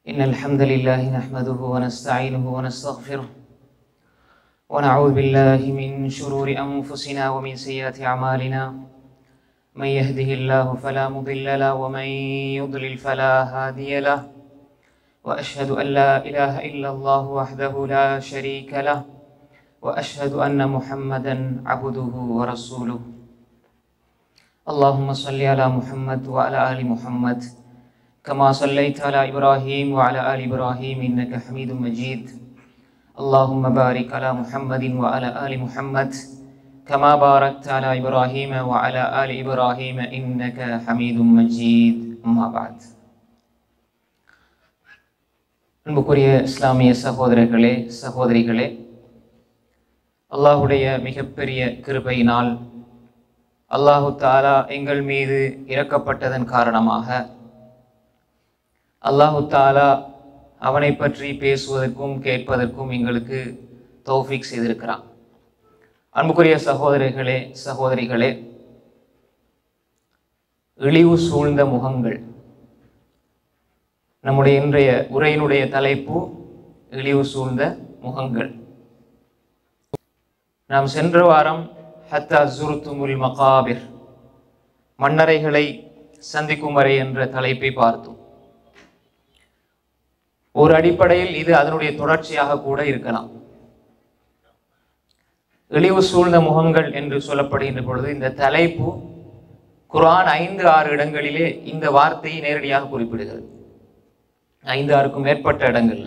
إن الحمد لله نحمده ونستعينه ونستغفره ونعوذ بالله من شرور أنفسنا ومن سيئات أعمالنا من يهده الله فلا مضل له ومن يضلل فلا هادي له وأشهد أن لا إله إلا الله وحده لا شريك له وأشهد أن محمدا عبده ورسوله اللهم صل على محمد وعلى آل محمد كما صليت على إبراهيم وعلى آل إبراهيم إنك حميد مجيد اللهم بارك على محمد وعلى آل محمد كما باركت على إبراهيم وعلى آل إبراهيم إنك حميد مجيد أما بعد அன்புக்குரிய இஸ்லாமிய சகோதரர்களே சகோதரிகளே அல்லாஹுடைய மிகப்பெரிய கிருபையினால் அல்லாஹு தாலா எங்கள் மீது இறக்கப்பட்டதன் காரணமாக அல்லாஹு தாலா அவனை பற்றி பேசுவதற்கும் கேட்பதற்கும் எங்களுக்கு தௌஃபிக் செய்திருக்கிறான் அன்புக்குரிய சகோதரர்களே சகோதரிகளே இழிவு சூழ்ந்த முகங்கள் நம்முடைய இன்றைய உரையினுடைய தலைப்பு இழிவு சூழ்ந்த முகங்கள் நாம் சென்ற வாரம் ஹத்தா ஜுருத்துமுல் மகாபிர் மன்னரைகளை சந்திக்கும் வரை என்ற தலைப்பை பார்த்தோம் ஒரு அடிப்படையில் இது அதனுடைய தொடர்ச்சியாக கூட இருக்கலாம் இழிவு சூழ்ந்த முகங்கள் என்று சொல்லப்படுகின்ற பொழுது இந்த தலைப்பு குரான் ஐந்து ஆறு இடங்களிலே இந்த வார்த்தையை நேரடியாக குறிப்பிடுகிறது ஐந்து ஆறுக்கும் மேற்பட்ட இடங்கள்ல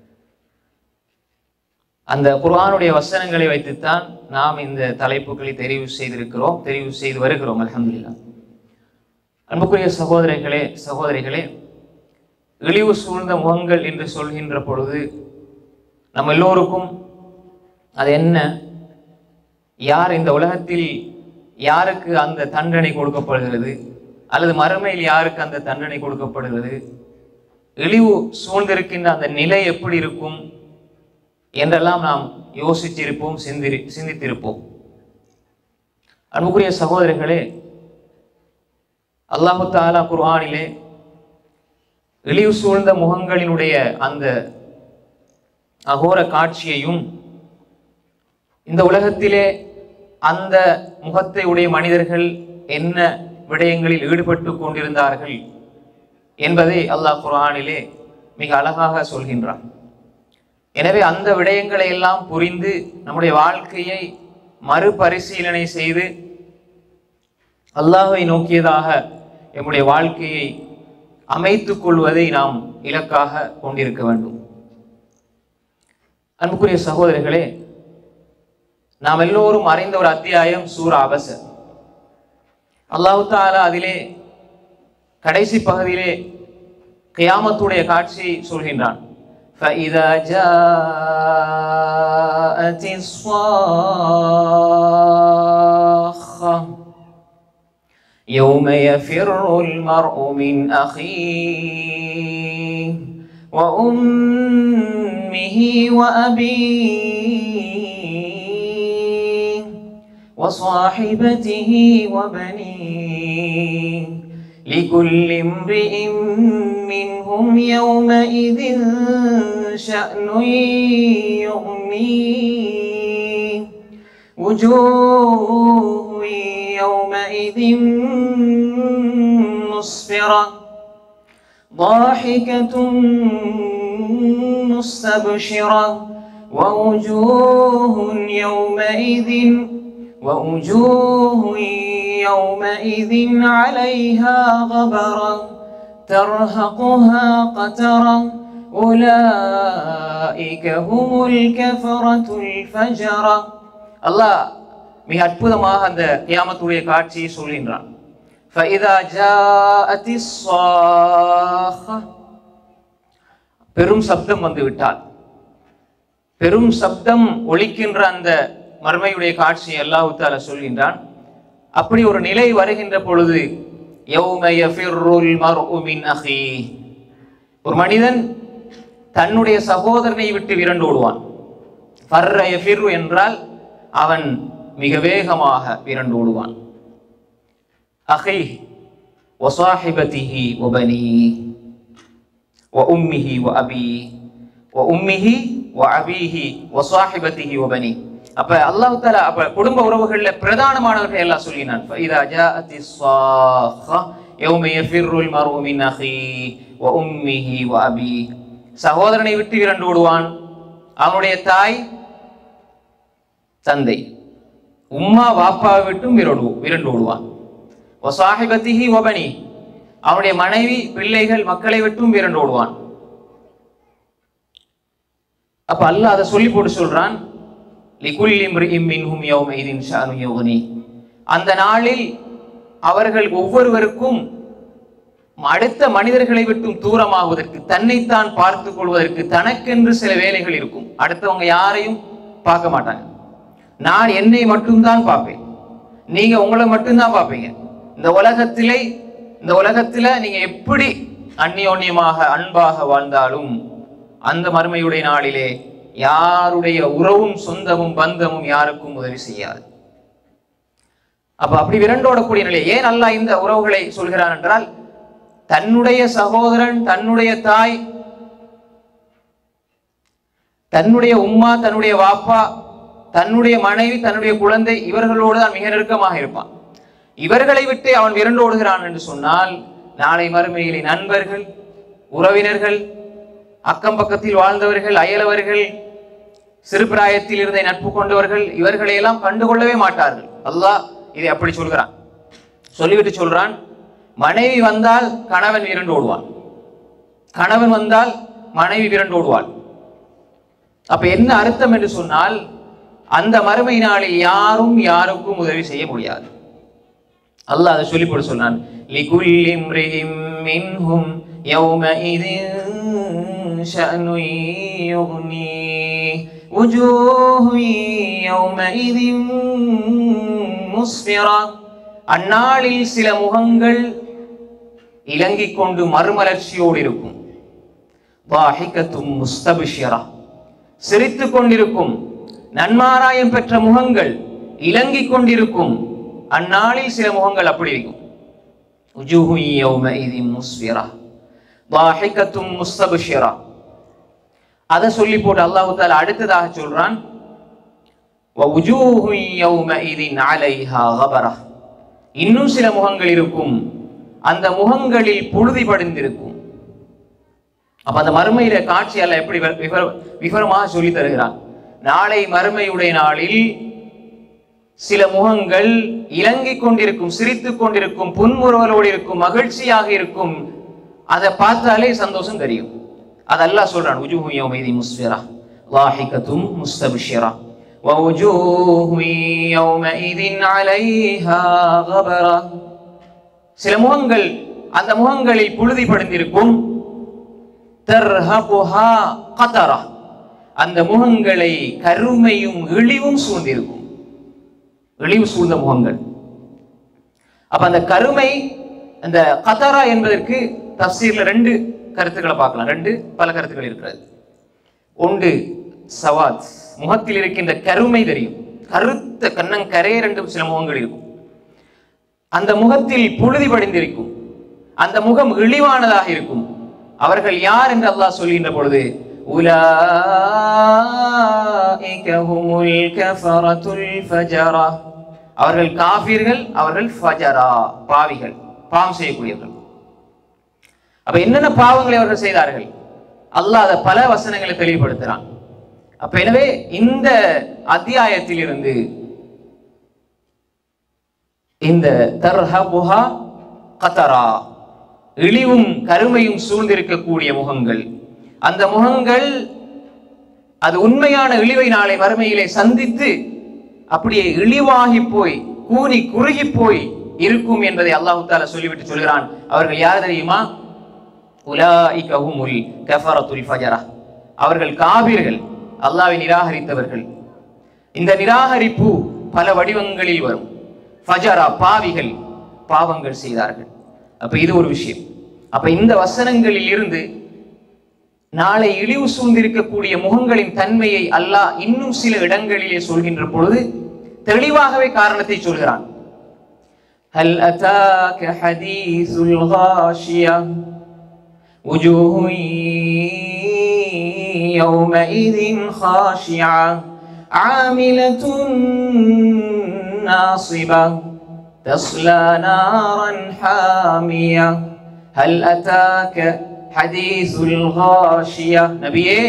அந்த குர்ஆனுடைய வசனங்களை வைத்துத்தான் நாம் இந்த தலைப்புகளை தெரிவு செய்திருக்கிறோம் தெரிவு செய்து வருகிறோம் அலமதுல்லா அன்புக்குரிய சகோதரிகளே சகோதரிகளே இழிவு சூழ்ந்த முகங்கள் என்று சொல்கின்ற பொழுது நம்ம எல்லோருக்கும் அது என்ன யார் இந்த உலகத்தில் யாருக்கு அந்த தண்டனை கொடுக்கப்படுகிறது அல்லது மறுமையில் யாருக்கு அந்த தண்டனை கொடுக்கப்படுகிறது இழிவு சூழ்ந்திருக்கின்ற அந்த நிலை எப்படி இருக்கும் என்றெல்லாம் நாம் யோசிச்சிருப்போம் சிந்தி சிந்தித்திருப்போம் அன்புக்குரிய சகோதரர்களே அல்லாஹு தாலா குர்ஆனிலே இழிவு சூழ்ந்த முகங்களினுடைய அந்த அகோர காட்சியையும் இந்த உலகத்திலே அந்த முகத்தை உடைய மனிதர்கள் என்ன விடயங்களில் ஈடுபட்டு கொண்டிருந்தார்கள் என்பதை அல்லாஹ் குர்ஆனிலே மிக அழகாக சொல்கின்றான் எனவே அந்த விடயங்களை எல்லாம் புரிந்து நம்முடைய வாழ்க்கையை மறுபரிசீலனை செய்து அல்லாஹை நோக்கியதாக நம்முடைய வாழ்க்கையை அமைத்துக் கொள்வதை நாம் இலக்காக கொண்டிருக்க வேண்டும் அன்புக்குரிய சகோதரர்களே நாம் எல்லோரும் அறிந்த ஒரு அத்தியாயம் சூரா அபச அல்லாஹு தாலா அதிலே கடைசி பகுதியிலே கியாமத்துடைய காட்சியை சொல்கின்றான் فإذا جاءت الصاخة يوم يفر المرء من أخيه وأمه وأبيه وصاحبته وبنيه لكل امرئ منهم يومئذ شأن يغنيه وجوه يومئذ مسفرة ضاحكة مستبشرة ووجوه يومئذ ووجوه يومئذ عليها غبرة ترهقها قترة أولئك هم الكفرة الفجرة الله மிக அற்புதமாக அந்த கியாமத்துடைய காட்சியை சொல்கின்றான் فإذا جاءت الصاخة பெரும் சப்தம் வந்து விட்டால் பெரும் சப்தம் ஒழிக்கின்ற அந்த மர்மையுடைய காட்சியை அல்லாஹு தாலா சொல்கின்றான் அப்படி ஒரு நிலை வருகின்ற பொழுது ஒரு மனிதன் தன்னுடைய சகோதரனை விட்டு விரண்டு ஓடுவான் என்றால் அவன் மிக வேகமாக விரண்டு ஓடுவான் அகை ஒசாஹிபதிஹி ஒபனி وأمه وأبيه وأمه وأبيه وصاحبته وبنيه அப்ப அல்லாஹ் தஆலா அப்ப குடும்ப உறவுகள்ல பிரதானமானவர்கள் எல்லாம் சொல்லினான் فإذا جاءت الصاخة يوم يفر المرء من أخيه وأمه وأبيه சகோதரனை விட்டு விரண்டு ஓடுவான் அவனுடைய தாய் தந்தை உம்மா வாப்பாவை விட்டும் விரடு விரண்டு ஓடுவான் வசாஹிபத்திஹி வபனி அவனுடைய மனைவி பிள்ளைகள் மக்களை விட்டும் விரண்டு ஓடுவான் அப்ப அல்லாஹ் அதை சொல்லி போட்டு சொல்றான் லிகுல்லி இம்ரிஇம் மின்ஹும் யௌமைதின் ஷானு யுக்னி அந்த நாளில் அவர்கள் ஒவ்வொருவருக்கும் அடுத்த மனிதர்களை விட்டும் தூரமாகுவதற்கு தன்னைத்தான் பார்த்துக் கொள்வதற்கு தனக்கென்று சில வேலைகள் இருக்கும் அடுத்தவங்க யாரையும் பார்க்க மாட்டாங்க நான் என்னை மட்டும்தான் பார்ப்பேன் நீங்க உங்களை மட்டும்தான் பார்ப்பீங்க இந்த உலகத்திலே இந்த உலகத்துல நீங்க எப்படி அந்நியோன்யமாக அன்பாக வாழ்ந்தாலும் அந்த மறுமையுடைய நாளிலே யாருடைய உறவும் சொந்தமும் பந்தமும் யாருக்கும் உதவி செய்யாது அப்ப அப்படி விரண்டோடக்கூடிய நிலை ஏன் அல்லாஹ் இந்த உறவுகளை சொல்கிறான் என்றால் தன்னுடைய சகோதரன் தன்னுடைய தாய் தன்னுடைய உம்மா தன்னுடைய வாப்பா தன்னுடைய மனைவி தன்னுடைய குழந்தை இவர்களோடு தான் மிக நெருக்கமாக இருப்பான் இவர்களை விட்டு அவன் விரண்டோடுகிறான் என்று சொன்னால் நாளை மறுமையிலே நண்பர்கள் உறவினர்கள் அக்கம் பக்கத்தில் வாழ்ந்தவர்கள் அயலவர்கள் சிறுபிராயத்தில் இருந்த நட்பு கொண்டவர்கள் இவர்களை எல்லாம் கண்டுகொள்ளவே மாட்டார்கள் அல்லாஹ் இதை அப்படி சொல்கிறான் சொல்லிவிட்டு சொல்றான் மனைவி வந்தால் கணவன் விரண்டு ஓடுவான் கணவன் வந்தால் மனைவி விரண்டு ஓடுவாள் அப்ப என்ன அர்த்தம் என்று சொன்னால் அந்த மறுமை நாளில் யாரும் யாருக்கும் உதவி செய்ய முடியாது அல்லாஹ் அதை சொல்லி போட்டு சொன்னான் லிகுல்லி இம்ரிஇம் மின்ஹும் யௌமஇதின் ஷஅனு யுக்னி وجوه يومئذ முஸ்பிரா அந்நாளில் சில முகங்கள் இலங்கிக் கொண்டு மறுமலர்ச்சியோடு இருக்கும் வாஹிகத்தும் முஸ்தபிஷரா சிரித்துக் கொண்டிருக்கும் நன்மாராயம் பெற்ற முகங்கள் இலங்கிக் கொண்டிருக்கும் அந்நாளில் சில முகங்கள் அப்படி இருக்கும் وجوه يومئذ مسفرة ضاحكة مستبشرة அதை சொல்லி போட்டு அல்லாஹு தாலா அடுத்ததாக சொல்றான் ووجوه يومئذ عليها غبرة இன்னும் சில முகங்கள் இருக்கும் அந்த முகங்களில் புழுதி படிந்திருக்கும் அப்ப அந்த மறுமையில காட்சி அல்ல எப்படி விவர- விவர- விவரமாக சொல்லி தருகிறான் நாளை மறுமையுடைய நாளில் சில முகங்கள் இலங்கிக் கொண்டிருக்கும் சிரித்துக் கொண்டிருக்கும் புன்முறுவலோடு இருக்கும் மகிழ்ச்சியாக இருக்கும் அதை பார்த்தாலே சந்தோஷம் தெரியும் அதெல்லாம் சொல்றான் உஜுஹு யௌமைதி முஸ்ஃபிரா லாஹிகத்தும் முஸ்தபிஷிரா ووجوه يومئذ عليها غبرة சில முகங்கள் அந்த முகங்களில் புழுதி படிந்திருக்கும் தர்ஹகுஹா கதரா அந்த முகங்களை கருமையும் இழிவும் சூழ்ந்திருக்கும் இழிவு சூழ்ந்த முகங்கள் அப்ப அந்த கருமை அந்த கதரா என்பதற்கு தப்சீர்ல ரெண்டு கருத்துக்களை பார்க்கலாம் ரெண்டு பல கருத்துக்கள் இருக்கிறது ஒன்று சவாத் முகத்தில் இருக்கின்ற கருமை தெரியும் கருத்த கண்ணங்கரே ரெண்டு சில முகங்கள் இருக்கும் அந்த முகத்தில் புழுதி படிந்திருக்கும் அந்த முகம் இழிவானதாக இருக்கும் அவர்கள் யார் என்று அல்லாஹ் சொல்கின்ற பொழுது உலாஇக ஹுமுல் கஃபரத்துல் ஃபஜரா அவர்கள் காஃபிர்கள் அவர்கள் ஃபஜரா பாவிகள் பாவம் செய்யக்கூடியவர்கள் அப்ப என்னென்ன பாவங்களை அவர்கள் செய்தார்கள் அல்லாஹ் அதை பல வசனங்களை தெளிவுபடுத்துறான் அப்ப எனவே இந்த அத்தியாயத்தில் இருந்து இந்த தர்ஹபுஹா கதரா இழிவும் கருமையும் சூழ்ந்திருக்கக்கூடிய முகங்கள் அந்த முகங்கள் அது உண்மையான இழிவை நாளை வறுமையிலே சந்தித்து அப்படியே இழிவாகி போய் கூனி குறுகி போய் இருக்கும் என்பதை அல்லாஹு தாலா சொல்லிவிட்டு சொல்கிறான் அவர்கள் யார் தெரியுமா உலாஇக ஹுமுல் கஃபரத்துல் ஃபஜரா அவர்கள் காபிர்கள் அல்லாஹ்வை நிராகரித்தவர்கள் இந்த நிராகரிப்பு பல வடிவங்களில் வரும் ஃபஜரா பாவிகள் பாவங்கள் செய்தார்கள் அப்ப இது ஒரு விஷயம் அப்ப இந்த வசனங்களில் இருந்து நாளை இழிவு சூழ்ந்திருக்கக்கூடிய முகங்களின் தன்மையை அல்லாஹ் இன்னும் சில இடங்களிலே சொல்கின்ற பொழுது தெளிவாகவே காரணத்தை சொல்கிறான் هل أتاك حديث الغاشية وجوه يومئذ خاشعة عاملة ناصبة تصلى نارا حامية هل أتاك حديث الغاشية நபியே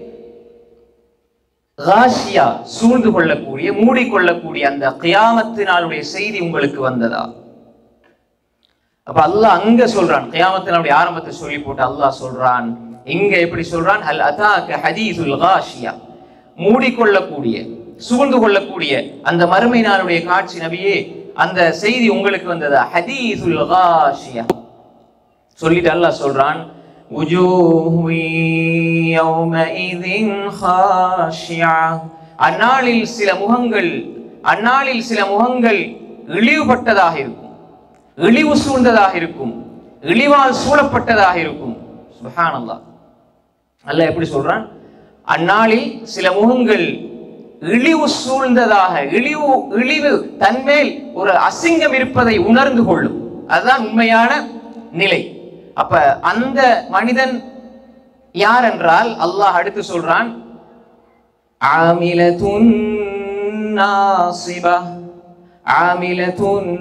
காஷியா சூழ்ந்து கொள்ளக்கூடிய மூடிக்கொள்ளக்கூடிய அந்த கியாமத்தினாலுடைய செய்தி உங்களுக்கு வந்ததா அப்ப அல்லாஹ் அங்க சொல்றான் கியாமத்தினுடைய ஆரம்பத்தை சொல்லி போட்டு அல்லாஹ் சொல்றான் இங்க எப்படி சொல்றான் ஹல் அதாக்க ஹதீசுல் காஷியா மூடிக்கொள்ளக்கூடிய சூழ்ந்து கொள்ளக்கூடிய அந்த மறுமை நாளுடைய காட்சி நபியே அந்த செய்தி உங்களுக்கு வந்ததா ஹதீசுல் காஷியா சொல்லிட்டு அல்லாஹ் சொல்றான் وجوه يومئذ خاشعة அந்நாளில் சில முகங்கள் அந்நாளில் சில முகங்கள் இழிவுபட்டதாக இருக்கும் இழிவு சூழ்ந்ததாக இருக்கும் இழிவால் சூழப்பட்டதாக இருக்கும் சுபஹானல்லாஹ் அல்லாஹ் எப்படி சொல்றான் அந்நாளில் சில முகங்கள் இழிவு சூழ்ந்ததாக இழிவு இழிவு தன்மேல் ஒரு அசிங்கம் இருப்பதை உணர்ந்து கொள்ளும் அதுதான் உண்மையான நிலை அப்ப அந்த மனிதன் யார் என்றால் அல்லாஹ் அடுத்து சொல்றான் ஆமிலத்துன் நாசிபா ஆமிலத்துன்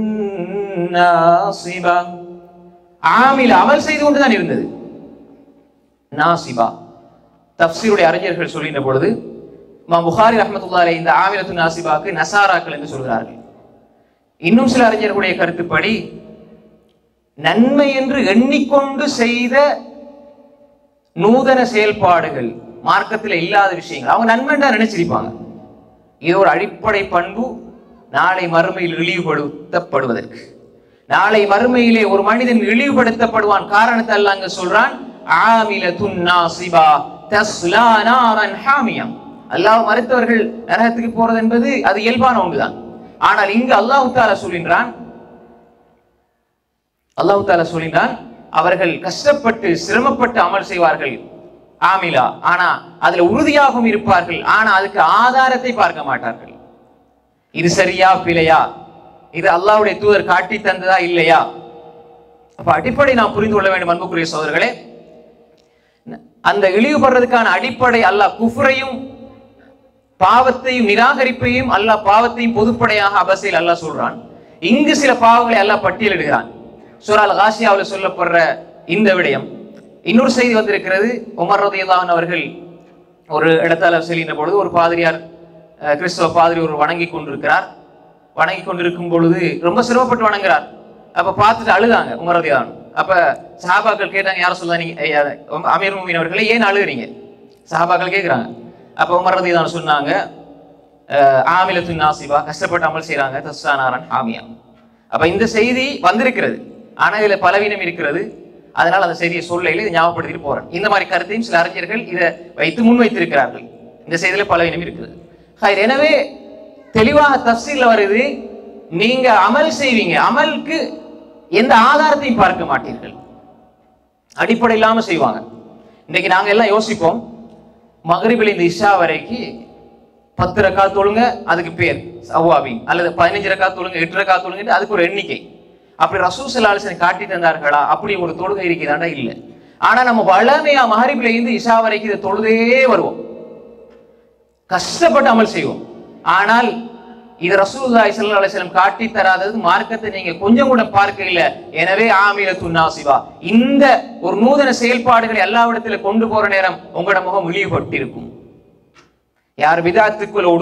நாசிபா ஆமில அமல் செய்து கொண்டுதான் இருந்தது நாசிபா தப்சீருடைய அறிஞர்கள் சொல்கின்ற பொழுது மா புகாரி ரஹமத்துல்லாலே இந்த ஆமிலத்து நாசிபாக்கு நசாராக்கள் என்று சொல்கிறார்கள் இன்னும் சில அறிஞர்களுடைய கருத்துப்படி நன்மை என்று எண்ணிக்கொண்டு செய்த நூதன செயல்பாடுகள் மார்க்கத்தில் இல்லாத விஷயங்கள் அவங்க நன்மை தான் நினைச்சிருப்பாங்க இது ஒரு அடிப்படை பண்பு நாளை மறுமையில் இழிவுபடுத்தப்படுவதற்கு நாளை மறுமையிலே ஒரு மனிதன் இழிவுபடுத்தப்படுவான் காரணத்தை அல்ல அங்க சொல்றான் ஆமில துன்னாசிபா தஸ்லா நாரன் ஹாமியம் அல்லாஹ் மறுத்தவர்கள் நரகத்துக்கு போறது என்பது அது இயல்பான ஒன்றுதான் ஆனால் இங்கு அல்லாஹ் தாலா சொல்கின்றான் அல்லாஹ் தாலா சொல்லினான் அவர்கள் கஷ்டப்பட்டு சிரமப்பட்டு அமல் செய்வார்கள் ஆமிலா ஆனா அதுல உறுதியாகவும் இருப்பார்கள் ஆனா அதுக்கு ஆதாரத்தை பார்க்க மாட்டார்கள் இது சரியா பிழையா இது அல்லாஹ்வுடைய தூதர் காட்டி தந்ததா இல்லையா அப்ப அடிப்படை நாம் புரிந்து கொள்ள வேண்டும் அன்புக்குரிய சோதர்களே அந்த இழிவுபடுறதுக்கான அடிப்படை அல்லாஹ் குஃப்ரையும் பாவத்தையும் நிராகரிப்பையும் அல்லாஹ் பாவத்தையும் பொதுப்படையாக அபசையில் அல்லாஹ் சொல்றான் இங்கு சில பாவங்களை அல்லாஹ் பட்டியலிடுகிறான் சூரால் காசியாவில் சொல்லப்படுற இந்த விடயம் இன்னொரு செய்தி வந்திருக்கிறது உமர் ரதியல்லாஹன் அவர்கள் ஒரு இடத்தால செல்கின்ற பொழுது ஒரு பாதிரியார் அஹ், கிறிஸ்தவ பாதிரி ஒரு வணங்கி கொண்டிருக்கிறார் வணங்கி கொண்டிருக்கும் பொழுது ரொம்ப சிரமப்பட்டு வணங்குறார் அப்ப பார்த்துட்டு அழுதாங்க உமர் ரதியல்லாஹன் அப்ப சஹாபாக்கள் கேட்டாங்க யார சொல்ல நீங்க ஐயா, உம் அமீர் மூமின் அவர்களே ஏன் அழுகுறீங்க சஹாபாக்கள் கேட்குறாங்க அப்ப உமர் ரதியல்லாஹன் சொன்னாங்க அஹ், ஆமிலத்து நாசிபா கஷ்டப்பட்டு அமல் செய்றாங்க தஸ்ஸானாரன் ஹாமியா அப்ப இந்த செய்தி வந்திருக்கிறது ஆனா இதுல பலவீனம் இருக்கிறது அதனால அந்த செய்தியை சொல்லையில இதை ஞாபகப்படுத்திட்டு போறேன் இந்த மாதிரி கருத்தையும் சில அறிஞர்கள் இதை வைத்து முன்வைத்திருக்கிறார்கள் இந்த செய்தியில பலவீனம் இருக்குது ஹைர், எனவே தெளிவாக தஃசீல்ல வருது நீங்க அமல் செய்வீங்க அமலுக்கு எந்த ஆதாரத்தையும் பார்க்க மாட்டீர்கள் அடிப்படை இல்லாம செய்வாங்க இன்னைக்கு நாங்க எல்லாம் யோசிப்போம் மகரிபில் இந்த இஷா வரைக்கும் பத்து ரக்கா தொழுங்க அதுக்கு பேர் சவ்வாபின் அல்லது பதினஞ்சு ரக்கா தொழுங்க எட்டு ரக்கா தொழுங்க அதுக்கு ஒரு எண்ணிக்கை அப்படி ரசூல் சல்லாஹன் காட்டி தந்தார்களா அப்படி ஒரு தொழுகை இருக்குதாண்டா இல்லை ஆனா நம்ம வளமையா மகரிபில இருந்து இஷா வரைக்கும் இதை தொழுதே வருவோம் கஷ்டப்பட்டு அமல் செய்வோம் ஆனால் இது ரசூலுல்லாஹி ஸல்லல்லாஹு அலைஹி வஸல்லம் காட்டி தராதது மார்க்கத்தை நீங்க கொஞ்சம் கூட பார்க்க இல்ல எனவே ஆமில துன்னாசிவா இந்த ஒரு நூதன செயல்பாடுகளை எல்லாவிடத்துல கொண்டு போற நேரம் உங்களோட முகம் இழிவுபட்டிருக்கும் யார் விதாத்துக்களோடு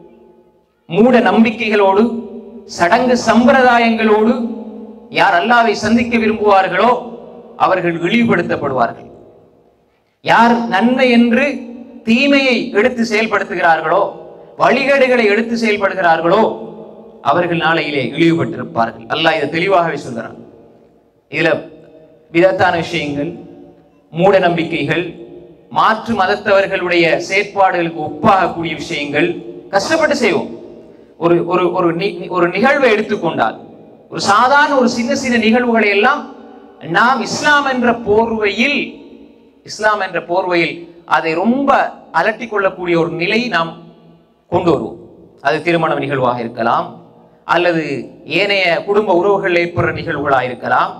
மூட நம்பிக்கைகளோடு சடங்கு சம்பிரதாயங்களோடு யார் அல்லாவை சந்திக்க விரும்புவார்களோ அவர்கள் இழிவுபடுத்தப்படுவார்கள் யார் நன்மை என்று தீமையை எடுத்து செயல்படுத்துகிறார்களோ வழிகேடுகளை எடுத்து செயல்படுகிறார்களோ அவர்கள் நாளையிலே இழிவுபட்டிருப்பார்கள் அல்லாஹ் இதை தெளிவாகவே சொல்கிறான் இதுல விதத்தான விஷயங்கள் மூட நம்பிக்கைகள் மாற்று மதத்தவர்களுடைய செயற்பாடுகளுக்கு ஒப்பாகக்கூடிய விஷயங்கள் கஷ்டப்பட்டு செய்வோம் ஒரு ஒரு ஒரு நி- ஒரு நிகழ்வை எடுத்துக்கொண்டால் ஒரு சாதாரண ஒரு சின்ன சின்ன நிகழ்வுகளை எல்லாம் நாம் இஸ்லாம் என்ற போர்வையில் இஸ்லாம் என்ற போர்வையில் அதை ரொம்ப அலட்டிக் கொள்ளக்கூடிய ஒரு நிலை நாம் கொண்டு வருவோம் அது திருமண நிகழ்வாக இருக்கலாம் அல்லது ஏனைய குடும்ப உறவுகள் ஏற்படுற நிகழ்வுகளாக இருக்கலாம்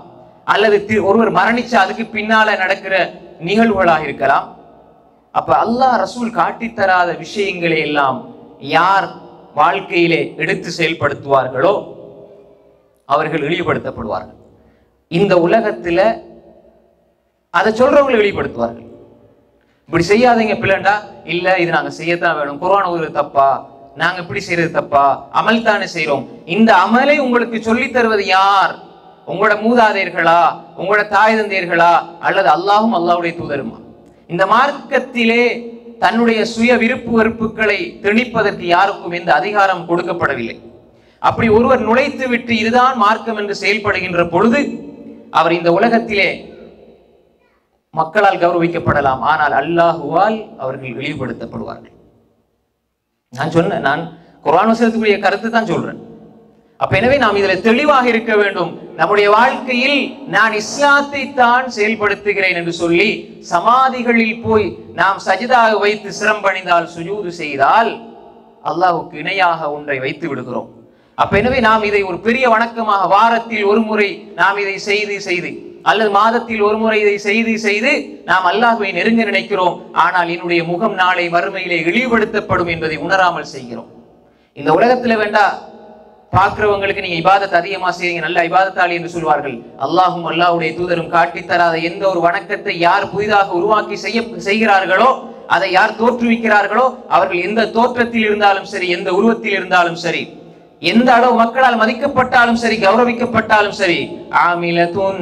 அல்லது தி- ஒருவர் மரணிச்சா அதுக்கு பின்னால நடக்கிற நிகழ்வுகளாக இருக்கலாம் அப்ப அல்லாஹ் ரசூல் காட்டித் தராத விஷயங்களை எல்லாம் யார் வாழ்க்கையிலே எடுத்து செயல்படுத்துவார்களோ அவர்கள் இழிவுபடுத்தப்படுவார்கள் இந்த உலகத்துல அதை சொல்றவங்களை வெளிப்படுத்துவார்கள் இப்படி செய்யாதீங்க பிள்ளைண்டா இல்ல இது நாங்க செய்யத்தான் வேணும் குர்ஆன் ஒரு தப்பா நாங்க இப்படி செய்யறது தப்பா அமல் தானே செய்றோம் இந்த அமலை உங்களுக்கு சொல்லித் தருவது யார் உங்களோட மூதாதையர்களா உங்களோட தாய் தந்தையர்களா அல்லது அல்லாஹும் அல்லாஹ்வுடைய தூதருமா இந்த மார்க்கத்திலே தன்னுடைய சுய விருப்பு வெறுப்புகளை திணிப்பதற்கு யாருக்கும் எந்த அதிகாரம் கொடுக்கப்படவில்லை அப்படி ஒருவர் நுழைத்து விட்டு இதுதான் மார்க்கம் என்று செயல்படுகின்ற பொழுது அவர் இந்த உலகத்திலே மக்களால் கௌரவிக்கப்படலாம் ஆனால் அல்லாஹுவால் அவர்கள் இழிவுபடுத்தப்படுவார்கள் நான் சொன்னேன் நான் குர்ஆன் வசனத்துக்குரிய கருத்து தான் சொல்றேன் அப்ப எனவே நாம் இதுல தெளிவாக இருக்க வேண்டும் நம்முடைய வாழ்க்கையில் நான் இஸ்லாத்தை தான் செயல்படுத்துகிறேன் என்று சொல்லி சமாதிகளில் போய் நாம் சஜிதாக வைத்து சிரம்பணிந்தால் சுஜூது செய்தால் அல்லாஹ்வுக்கு இணையாக ஒன்றை வைத்து விடுகிறோம் அப்ப எனவே நாம் இதை ஒரு பெரிய வணக்கமாக வாரத்தில் ஒரு முறை நாம் இதை செய்து செய்து அல்லது மாதத்தில் ஒரு முறை இதை செய்து செய்து நாம் அல்லாஹ்வை நெருங்க நினைக்கிறோம் ஆனால் என்னுடைய முகம் நாளை மறுமையிலே இழிவுபடுத்தப்படும் என்பதை உணராமல் செய்கிறோம் இந்த உலகத்துல வேண்டா பார்க்கிறவங்களுக்கு நீங்க இபாதத் அதிகமா செய்றீங்க நல்ல இபாதத்தாளி என்று சொல்வார்கள் அல்லாஹும் அல்லாஹ்வுடைய தூதரும் காட்டித் தராத எந்த ஒரு வணக்கத்தை யார் புதிதாக உருவாக்கி செய்ய செய்கிறார்களோ அதை யார் தோற்றுவிக்கிறார்களோ அவர்கள் எந்த தோற்றத்தில் இருந்தாலும் சரி எந்த உருவத்தில் இருந்தாலும் சரி எந்த அளவு மக்களால் மதிக்கப்பட்டாலும் சரி கௌரவிக்கப்பட்டாலும் சரி ஆமிலத்துன்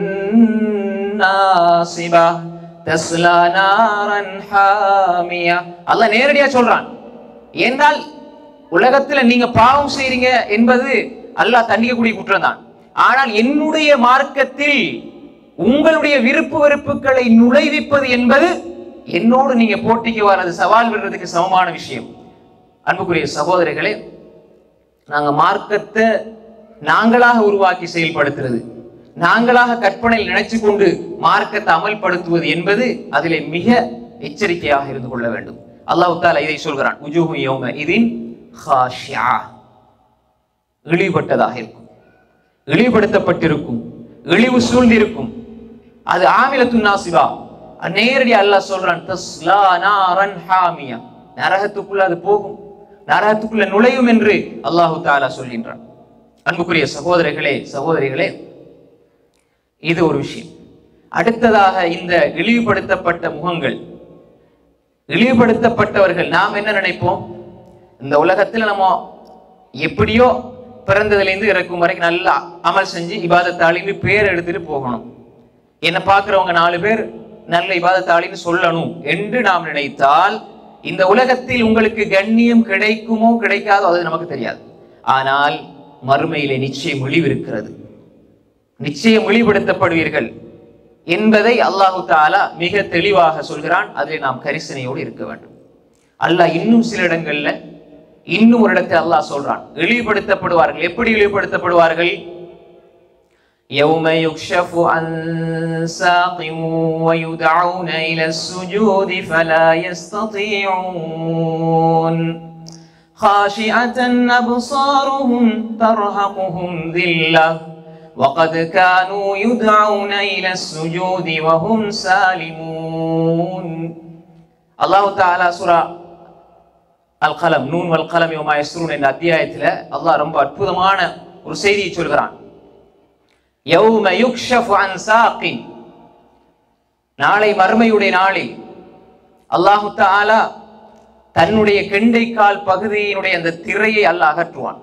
நாசிபா தஸ்லா நாரன் ஹாமியா அல்லாஹ் நேரடியா சொல்றான் ஏனால் உலகத்துல நீங்க பாவம் செய்றீங்க என்பது அல்லாஹ் தண்டிக்கக்கூடிய குற்றம் தான் ஆனால் என்னுடைய மார்க்கத்தில் உங்களுடைய விருப்பு வெறுப்புகளை நுழைவிப்பது என்பது என்னோடு நீங்க போட்டிக்கு வர்றது சவால் விடுறதுக்கு சமமான விஷயம் அன்புக்குரிய சகோதரர்களே நாங்க மார்க்கத்தை நாங்களாக உருவாக்கி செயல்படுத்துறது நாங்களாக கற்பனையில் நினைச்சு கொண்டு மார்க்கத்தை அமல்படுத்துவது என்பது அதிலே மிக எச்சரிக்கையாக இருந்து கொள்ள வேண்டும் அல்லாஹ் தாலா இதை சொல்கிறான் உஜூஹு யௌம இதின் ஹாஷியா இழிவுபட்டதாக இருக்கும் இழிவுபடுத்தப்பட்டிருக்கும் இழிவு சூழ்ந்திருக்கும் அது ஆமிலத்து நாசிபா நேரடி அல்லாஹ் சொல்றான் தஸ்லா நாரன் ஹாமியா நரகத்துக்குள்ள அது போகும் நரகத்துக்குள்ள நுழையும் என்று அல்லாஹு தாலா சொல்கின்றான் அன்புக்குரிய சகோதரர்களே சகோதரிகளே இது ஒரு விஷயம் அடுத்ததாக இந்த இழிவுபடுத்தப்பட்ட முகங்கள் இழிவுபடுத்தப்பட்டவர்கள் நாம் என்ன நினைப்போம் இந்த உலகத்துல நம்ம எப்படியோ பிறந்ததுலேருந்து இறக்கும் வரைக்கும் நல்லா அமல் செஞ்சு இபாதத்தாளின்னு பேர் எடுத்துட்டு போகணும் என்னை பார்க்குறவங்க நாலு பேர் நல்ல இபாதத்தாளின்னு சொல்லணும் என்று நாம் நினைத்தால் இந்த உலகத்தில் உங்களுக்கு கண்ணியம் கிடைக்குமோ கிடைக்காதோ அது நமக்கு தெரியாது ஆனால் மறுமையிலே நிச்சயம் இழிவிருக்கிறது நிச்சயம் இழிவுபடுத்தப்படுவீர்கள் என்பதை அல்லாஹு தாலா மிக தெளிவாக சொல்கிறான் அதில் நாம் கரிசனையோடு இருக்க வேண்டும் அல்லாஹ் இன்னும் சில இடங்கள்ல இன்னும் ஒரு இடத்தில் அல்லாஹ் சொல்றான் இழிவுபடுத்தப்படுவார்கள் எப்படி இழிவுபடுத்தப்படுவார்கள் يوم يكشف عن ساق ويدعون إلى السجود فلا يستطيعون خاشعة أبصارهم ترهقهم ذلة وقد كانوا يدعون إلى السجود وهم سالمون الله تعالى سورة அல் கலம் நூன் வல் கலம் யோமா யஸ்ரூன் என்ற அத்தியாயத்துல அல்லாஹ் ரொம்ப அற்புதமான ஒரு செய்தியை சொல்கிறான் யௌம யுக்ஷஃபு அன் சாக்கின் நாளை மறுமையுடைய நாளில் அல்லாஹு தஆலா தன்னுடைய கெண்டைக்கால் பகுதியினுடைய அந்த திரையை அல்லாஹ் அகற்றுவான்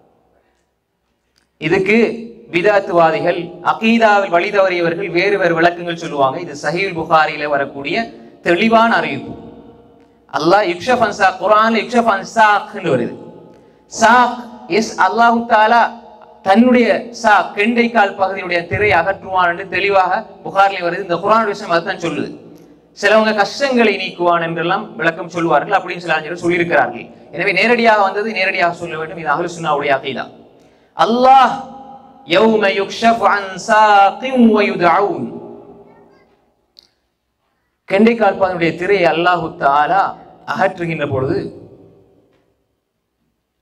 இதுக்கு விதாத்துவாதிகள் அகீதாவில் வழி தவறியவர்கள் வேறு வேறு விளக்கங்கள் சொல்லுவாங்க இது சஹீல் புகாரியில வரக்கூடிய தெளிவான அறிவிப்பு அல்லாஹ் யுக்ஷப் அன்சா குரான்ல யுக்ஷப் அன்சாக்னு வருது சாக் எஸ் அல்லாஹு தாலா தன்னுடைய சா கெண்டைக்கால் பகுதியுடைய திரை அகற்றுவான் என்று தெளிவாக புகாரில் வருது இந்த குரான் விஷயம் அதுதான் சொல்லுது சிலவங்க கஷ்டங்களை நீக்குவான் என்றெல்லாம் விளக்கம் சொல்வார்கள் அப்படின்னு சில அறிஞர்கள் சொல்லியிருக்கிறார்கள் எனவே நேரடியாக வந்தது நேரடியாக சொல்ல வேண்டும் இது அஹ்லு சுன்னாவுடைய அகீதா அல்லாஹ் யௌம யுக்ஷஃப் அன் சாகின் வ யுதஊன் கெண்டைக்கால் பாதனுடைய திரையை அல்லாஹு தாலா அகற்றுகின்ற பொழுது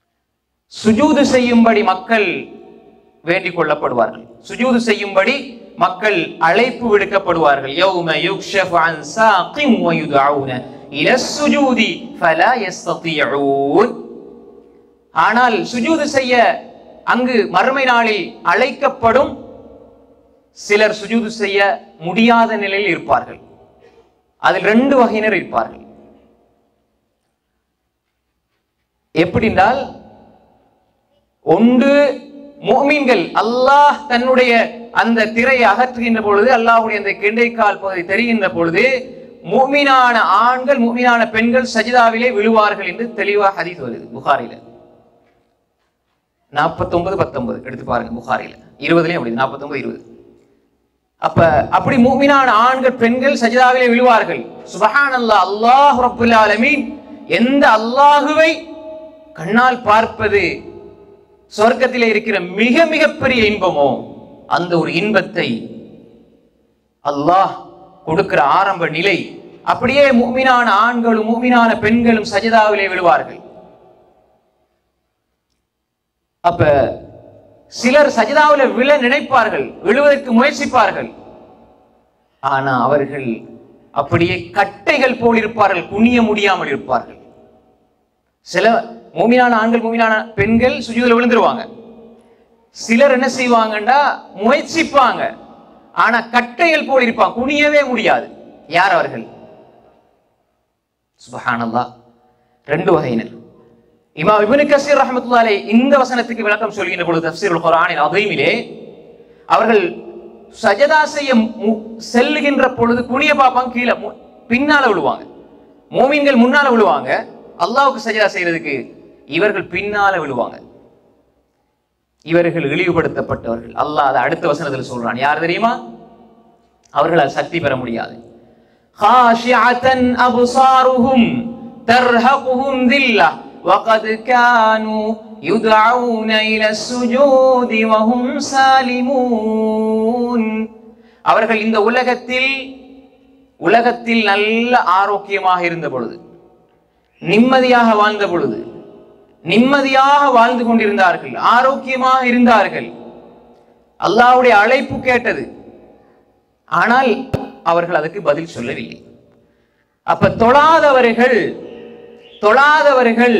சுஜூது செய்யும்படி மக்கள் வேண்டிக் கொள்ளப்படுவார்கள் சுஜூது செய்யும்படி மக்கள் அழைப்பு விடுக்கப்படுவார்கள் யௌம யுக்ஷஃபு அன் சாகிம் வ யுதஊன இல சுஜூதி ஃபலா யஸ்ததியூன் ஆனால் சுஜூது செய்ய அங்கு மறுமை நாளில் அழைக்கப்படும் சிலர் சுஜூது செய்ய முடியாத நிலையில் இருப்பார்கள் அதில் ரெண்டு வகையினர் இருப்பார்கள் எப்படின்றால் ஒன்று முஃமின்கள் அல்லாஹ் தன்னுடைய அந்த திரையை அகற்றுகின்ற பொழுது அல்லாஹ்வுடைய அந்த கெண்டைக்கால் பகுதி தெரிகின்ற பொழுது முஃமினான ஆண்கள் முஃமினான பெண்கள் சஜிதாவிலே விழுவார்கள் என்று தெளிவாக ஹதீஸ் வருது புகாரில நாற்பத்தொன்பது பத்தொன்பது எடுத்து பாருங்க புகாரில இருபதுலயும் அப்படி நாற்பத்தொன்பது இருபது அப்ப அப்படி மூமினான ஆண்கள் பெண்கள் சஜிதாவிலே விழுவார்கள் சுபஹானல்லாஹ் அல்லாஹ் ரப்புல் ஆலமீன் எந்த அல்லாஹுவை கண்ணால் பார்ப்பது சொர்க்கத்திலே இருக்கிற மிக மிக பெரிய இன்பமோ அந்த ஒரு இன்பத்தை அல்லாஹ் கொடுக்கிற ஆரம்ப நிலை அப்படியே மூமினான ஆண்களும் மூமினான பெண்களும் சஜிதாவிலே விழுவார்கள் அப்ப சிலர் சஜிதாவில் விழ நினைப்பார்கள் விழுவதற்கு முயற்சிப்பார்கள் ஆனா அவர்கள் அப்படியே கட்டைகள் போல் இருப்பார்கள் குனிய முடியாமல் இருப்பார்கள் சில மூமினான ஆண்கள் மூமினான பெண்கள் சுஜூதில் விழுந்துருவாங்க சிலர் என்ன செய்வாங்கன்னா முயற்சிப்பாங்க ஆனா கட்டைகள் போல் இருப்பாங்க குனியவே முடியாது யார் அவர்கள் சுபஹானல்லாஹ் ரெண்டு வகையினர் இமாம் இப்னு கசீர் ரஹ்மத்துல்லாஹி அலைஹி இந்த வசனத்துக்கு விளக்கம் சொல்கின்ற பொழுது தஃப்சீருல் குர்ஆனின் அதீமிலே அவர்கள் சஜதா செய்ய மு- செல்லுகின்ற பொழுது குனிய பார்ப்பாங்க கீழே மு- பின்னால விழுவாங்க மூமின்கள் முன்னால விழுவாங்க அல்லாஹ்வுக்கு சஜதா செய்யறதுக்கு இவர்கள் பின்னால விழுவாங்க இவர்கள் இழிவுபடுத்தப்பட்டவர்கள் அல்லாஹ் அதை அடுத்த வசனத்தில் சொல்றான் யார் தெரியுமா அவர்களால் சக்தி பெற முடியாது خاشعة أبصارهم ترهقهم ذلة وقد كانوا يدعون إلى السجود وهم سالمون அவர்கள் இந்த உலகத்தில் உலகத்தில் நல்ல ஆரோக்கியமாக இருந்த பொழுது நிம்மதியாக வாழ்ந்த பொழுது நிம்மதியாக வாழ்ந்து கொண்டிருந்தார்கள் ஆரோக்கியமாக இருந்தார்கள் அல்லாஹ்வுடைய அழைப்பு கேட்டது ஆனால் அவர்கள் அதுக்கு பதில் சொல்லவில்லை அப்ப தொழாதவர்கள் தொழாதவர்கள்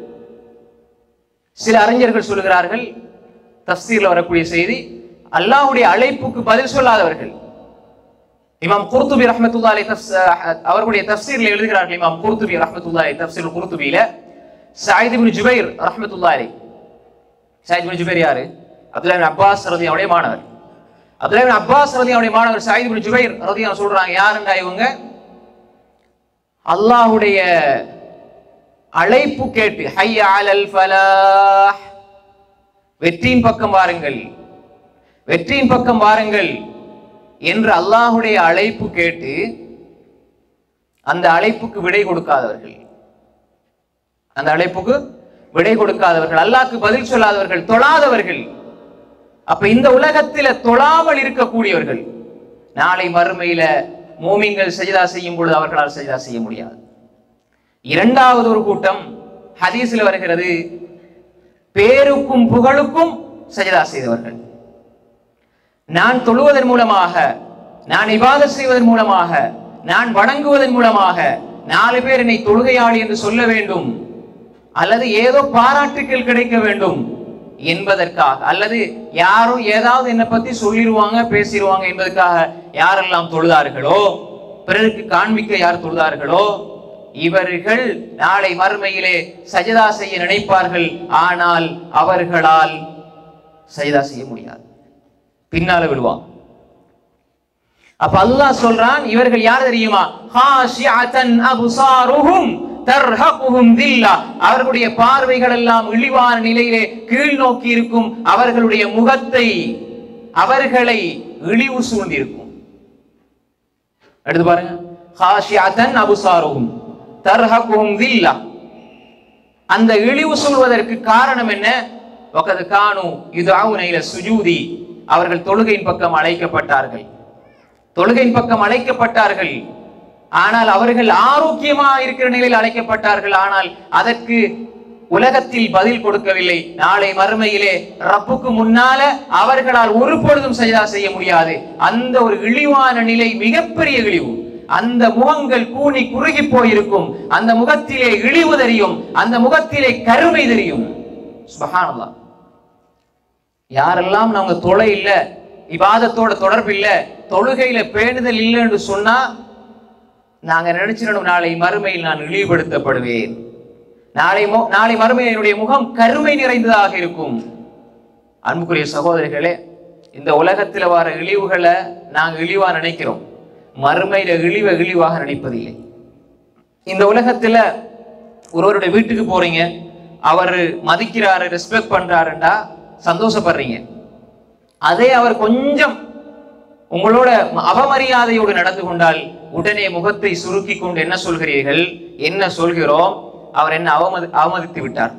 சில அறிஞர்கள் சொல்லுகிறார்கள் தஃசீர்ல வரக்கூடிய செய்தி அல்லாஹ்வுடைய அழைப்புக்கு பதில் சொல்லாதவர்கள் இமாம் குர்துபி ரஹ்மத்துல்லாஹி அலைஹி அவர்களுடைய தஃசீர்ல எழுதுகிறார்கள் இமாம் குர்துபி ரஹ்மத்துல்லாஹி அலைஹி தஃசீர் குர்துபியில சயீத் இப்னு ஜுபைர் ரஹ்மத்துல்லாஹி அலைஹி சயீத் இப்னு ஜுபைர் யாரு அப்துல்லாஹ் இப்னு அப்பாஸ் ரலியல்லாஹு மாணவர் அப்துல்லாஹ் இப்னு அப்பாஸ் ரலியல்லாஹு மாணவர் சயீத் இப்னு ஜுபைர் ரலியல்லாஹு சொல்றாங்க யாருண்டா இவங்க அல்லாஹ்வுடைய அழைப்பு கேட்டு ஹய்ய அலல் ஃபலாஹ் வெற்றியின் பக்கம் வாருங்கள் வெற்றியின் பக்கம் வாருங்கள் என்று அல்லாஹ்வுடைய அழைப்பு கேட்டு அந்த அழைப்புக்கு விடை கொடுக்காதவர்கள் அந்த அழைப்புக்கு விடை கொடுக்காதவர்கள் அல்லாஹ்க்கு பதில் சொல்லாதவர்கள் தொழாதவர்கள் அப்ப இந்த உலகத்தில தொழாமல் இருக்கக்கூடியவர்கள் நாளை மறுமையில மூமின்கள் சஜிதா செய்யும் பொழுது அவர்களால் சஜிதா செய்ய முடியாது இரண்டாவது ஒரு கூட்டம் ஹதீஸில் வருகிறது பேருக்கும் புகழுக்கும் சஜிதா செய்தவர்கள் நான் தொழுவதன் மூலமாக நான் இபாதத் செய்வதன் மூலமாக நான் வணங்குவதன் மூலமாக நாலு பேர் என்னை தொழுகையாளி என்று சொல்ல வேண்டும் அல்லது ஏதோ பாராட்டுக்கள் கிடைக்க வேண்டும் என்பதற்காக அல்லது யாரும் ஏதாவது என்னை பத்தி சொல்லிடுவாங்க பேசிடுவாங்க என்பதற்காக யாரெல்லாம் தொழுதார்களோ பிறருக்கு காண்பிக்க யார் தொழுதார்களோ இவர்கள் நாளை மறுமையிலே சஜதா செய்ய நினைப்பார்கள் ஆனால் அவர்களால் சஜதா செய்ய முடியாது பின்னால விழுவாங்க அப்ப அல்லாஹ் சொல்றான் இவர்கள் யார் தெரியுமா ஹாஷிஅத்தன் அபுசாருஹும் தர்ஹகுஹும் தில்லா அவர்களுடைய பார்வைகள் எல்லாம் இழிவான நிலையிலே கீழ் நோக்கி இருக்கும் அவர்களுடைய முகத்தை அவர்களை இழிவு சூழ்ந்திருக்கும் எடுத்து பாருங்க ஹாஷிஅத்தன் அபுசாருஹும் தர்ஹகுஹும் தில்லா அந்த இழிவு சூழ்வதற்கு காரணம் என்ன வகது கானு யுதவுன இல சுஜூதி அவர்கள் தொழுகையின் பக்கம் அழைக்கப்பட்டார்கள் தொழுகையின் பக்கம் அழைக்கப்பட்டார்கள் ஆனால் அவர்கள் ஆரோக்கியமா இருக்கிற நிலையில் அழைக்கப்பட்டார்கள் ஆனால் அதற்கு உலகத்தில் பதில் கொடுக்கவில்லை நாளை மறுமையிலே ரப்புக்கு முன்னால அவர்களால் ஒரு பொழுதும் சஜதா செய்ய முடியாது அந்த ஒரு இழிவான நிலை மிகப்பெரிய இழிவு அந்த முகங்கள் கூனி குறுகி போயிருக்கும் அந்த முகத்திலே இழிவு தெரியும் அந்த முகத்திலே கருமை தெரியும் சுபஹானல்லாஹ் யாரெல்லாம் நாங்க தொலை இல்ல இபாதத்தோட தொடர்பு இல்ல தொழுகையில பேணுதல் இல்லை என்று சொன்னா நாங்க நினைச்சிடணும் நாளை மறுமையில் நான் இழிவுபடுத்தப்படுவேன் நாளை மு- நாளை மறுமையில் என்னுடைய முகம் கருமை நிறைந்ததாக இருக்கும் அன்புக்குரிய சகோதரிகளே இந்த உலகத்துல வர இழிவுகளை நாங்க இழிவா நினைக்கிறோம் மறுமையில இழிவை இழிவாக நினைப்பதில்லை இந்த உலகத்துல ஒருவருடைய வீட்டுக்கு போறீங்க அவர் மதிக்கிறாரு ரெஸ்பெக்ட் பண்றாருண்டா சந்தோஷப்படுறீங்க அதே அவர் கொஞ்சம் உங்களோட அவமரியாதையோடு நடந்து கொண்டால் உடனே முகத்தை சுருக்கி கொண்டு என்ன சொல்கிறீர்கள் என்ன சொல்கிறோம் அவர் என்ன அவமதி அவமதித்து விட்டார்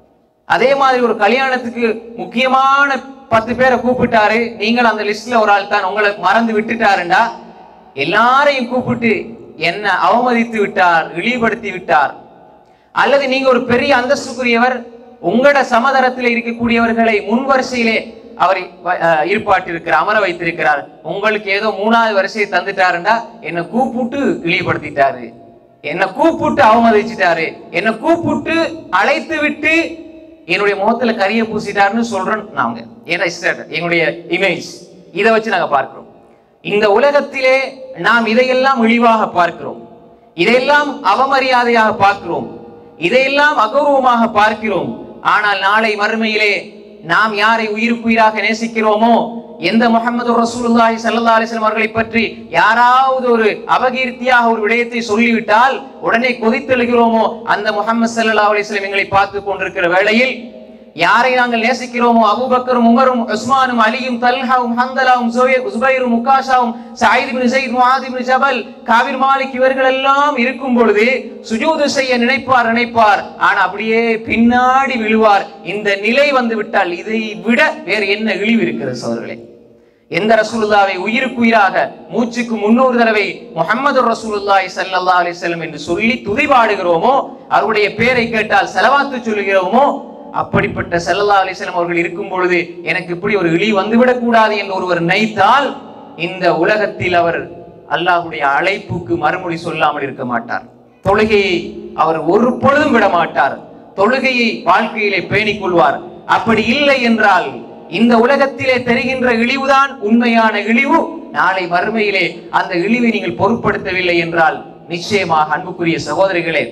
அதே மாதிரி ஒரு கல்யாணத்துக்கு முக்கியமான பத்து பேரை கூப்பிட்டாரு நீங்கள் அந்த லிஸ்ட்ல ஒரு ஆள் தான் உங்களை மறந்து விட்டுட்டாருண்டா எல்லாரையும் கூப்பிட்டு என்ன அவமதித்து விட்டார் இழிவுபடுத்தி விட்டார் அல்லது நீங்க ஒரு பெரிய அந்தஸ்துக்குரியவர் உங்களோட சமதரத்தில் இருக்கக்கூடியவர்களை முன் வரிசையிலே அவர் வ- அஹ் இருப்பாட்டிருக்கிறார் அமர வைத்திருக்கிறார் உங்களுக்கு ஏதோ மூணாவது வரிசையை தந்துட்டாருண்டா என்னை கூப்பிட்டு இழிவுபடுத்திட்டாரு என்னை கூப்பிட்டு அவமதிச்சிட்டாரு என்னை கூப்பிட்டு அழைத்து விட்டு என்னுடைய முகத்துல கரிய பூசிட்டாருன்னு சொல்றோம் நாங்க ஏன்னா இஸ்ரேல், எங்களுடைய இமேஜ் இதை வச்சு நாங்க பார்க்கிறோம் இந்த உலகத்திலே நாம் இதையெல்லாம் இழிவாக பார்க்கிறோம் இதையெல்லாம் அவமரியாதையாக பார்க்கிறோம் இதையெல்லாம் அகௌரவமாக பார்க்கிறோம் ஆனால் நாளை மறுமையிலே நாம் யாரை உயிருக்குயிராக நேசிக்கிறோமோ எந்த முகமது ரசூலுல்லாஹி ஸல்லல்லாஹு அலைஹி வஸல்லம் அவர்களை பற்றி யாராவது ஒரு அபகீர்த்தியாக ஒரு விடயத்தை சொல்லிவிட்டால் உடனே கொதித்தெழுகிறோமோ அந்த முகமது ஸல்லல்லாஹு அலைஹி வஸல்லம் எங்களை பார்த்து கொண்டிருக்கிற வேளையில் யாரை நாங்கள் நேசிக்கிறோமோ அபூபக்கரும் உமரும் உஸ்மானும் அலியும் தல்ஹாவும் ஹந்தலாவும் சுபை- சுபைரும் முக்காஷாவும் சாயித் இப்னு ஸைத் முஆத் இப்னு ஜபல் காபிர் மாலிக் இவர்கள் எல்லாம் இருக்கும் பொழுது சுஜூது செய்ய நினைப்பார் நினைப்பார் ஆனா அப்படியே பின்னாடி விழுவார் இந்த நிலை வந்து விட்டால் இதை விட வேறு என்ன இழிவு இருக்கிறது சோதர்களே எந்த ரசூலுல்லாவை உயிருக்கு உயிராக மூச்சுக்கு முன்னூறு தடவை முஹம்மது ரசூலுல்லாஹி ஸல்லல்லாஹு அலைஹி வஸல்லம் என்று சொல்லி துதிபாடுகிறோமோ அவருடைய பேரை கேட்டால் செலவாத்து சொல்லுகிறோமோ அப்படிப்பட்ட ஸல்லல்லாஹு அலைஹி வஸல்லம் அவர்கள் இருக்கும் பொழுது எனக்கு இப்படி ஒரு இழி வந்துவிடக் கூடாது என்று ஒருவர் நினைத்தால் இந்த உலகத்தில் அவர் அல்லாஹ்வுடைய அழைப்புக்கு மறுமொழி சொல்லாமல் இருக்க மாட்டார் தொழுகையை அவர் ஒரு பொழுதும் விட மாட்டார் தொழுகையை வாழ்க்கையிலே பேணிக் கொள்வார் அப்படி இல்லை என்றால் இந்த உலகத்திலே தெரிகின்ற இழிவுதான் உண்மையான இழிவு நாளை மறுமையிலே அந்த இழிவை நீங்கள் பொருட்படுத்தவில்லை என்றால் நிச்சயமாக அன்புக்குரிய சகோதரிகளே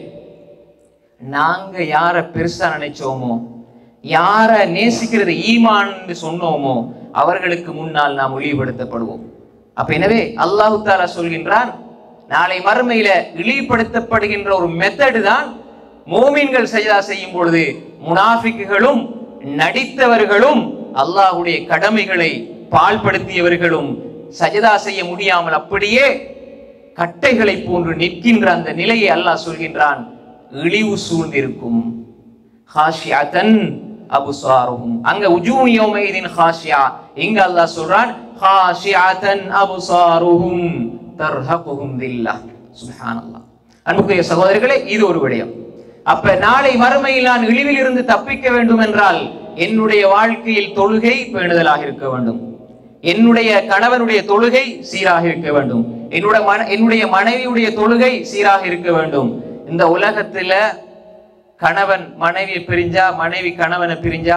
நாங்க யார பெருசா நினைச்சோமோ யார நேசிக்கிறது ஈமான்னு சொன்னோமோ அவர்களுக்கு முன்னால் நாம் இழிவுபடுத்தப்படுவோம் அப்ப எனவே அல்லாஹு தாலா சொல்கின்றான் நாளை மறுமையில இழிவுபடுத்தப்படுகின்ற ஒரு மெத்தடு தான் மோமீன்கள் சஜதா செய்யும் பொழுது முனாஃபிக்குகளும் நடித்தவர்களும் அல்லாஹ்வுடைய கடமைகளை பாழ்படுத்தியவர்களும் சஜதா செய்ய முடியாமல் அப்படியே கட்டைகளை போன்று நிற்கின்ற அந்த நிலையை அல்லாஹ் சொல்கின்றான் இழிவு சூழ்ந்திருக்கும் ஹாஷியத்தன் அபுசாருஹும் அங்க உஜூன் யௌமைதின் ஹாஷியா இங்க அல்லாஹ் சொல்றான் ஹாஷியத்தன் அபுசாருஹும் தர்ஹகுஹும் தில்லா சுப்ஹானல்லாஹ் அன்புக்குரிய சகோதரர்களே இது ஒரு விடயம் அப்ப நாளை மறுமையில் நான் இழிவில் இருந்து தப்பிக்க வேண்டும் என்றால் என்னுடைய வாழ்க்கையில் தொழுகை பேணுதலாக இருக்க வேண்டும் என்னுடைய கணவனுடைய தொழுகை சீராக இருக்க வேண்டும் என்னுடைய மன என்னுடைய மனைவியுடைய தொழுகை சீராக இருக்க வேண்டும் இந்த உலகத்துல கணவன் மனைவியை பிரிஞ்சா மனைவி கணவனை பிரிஞ்சா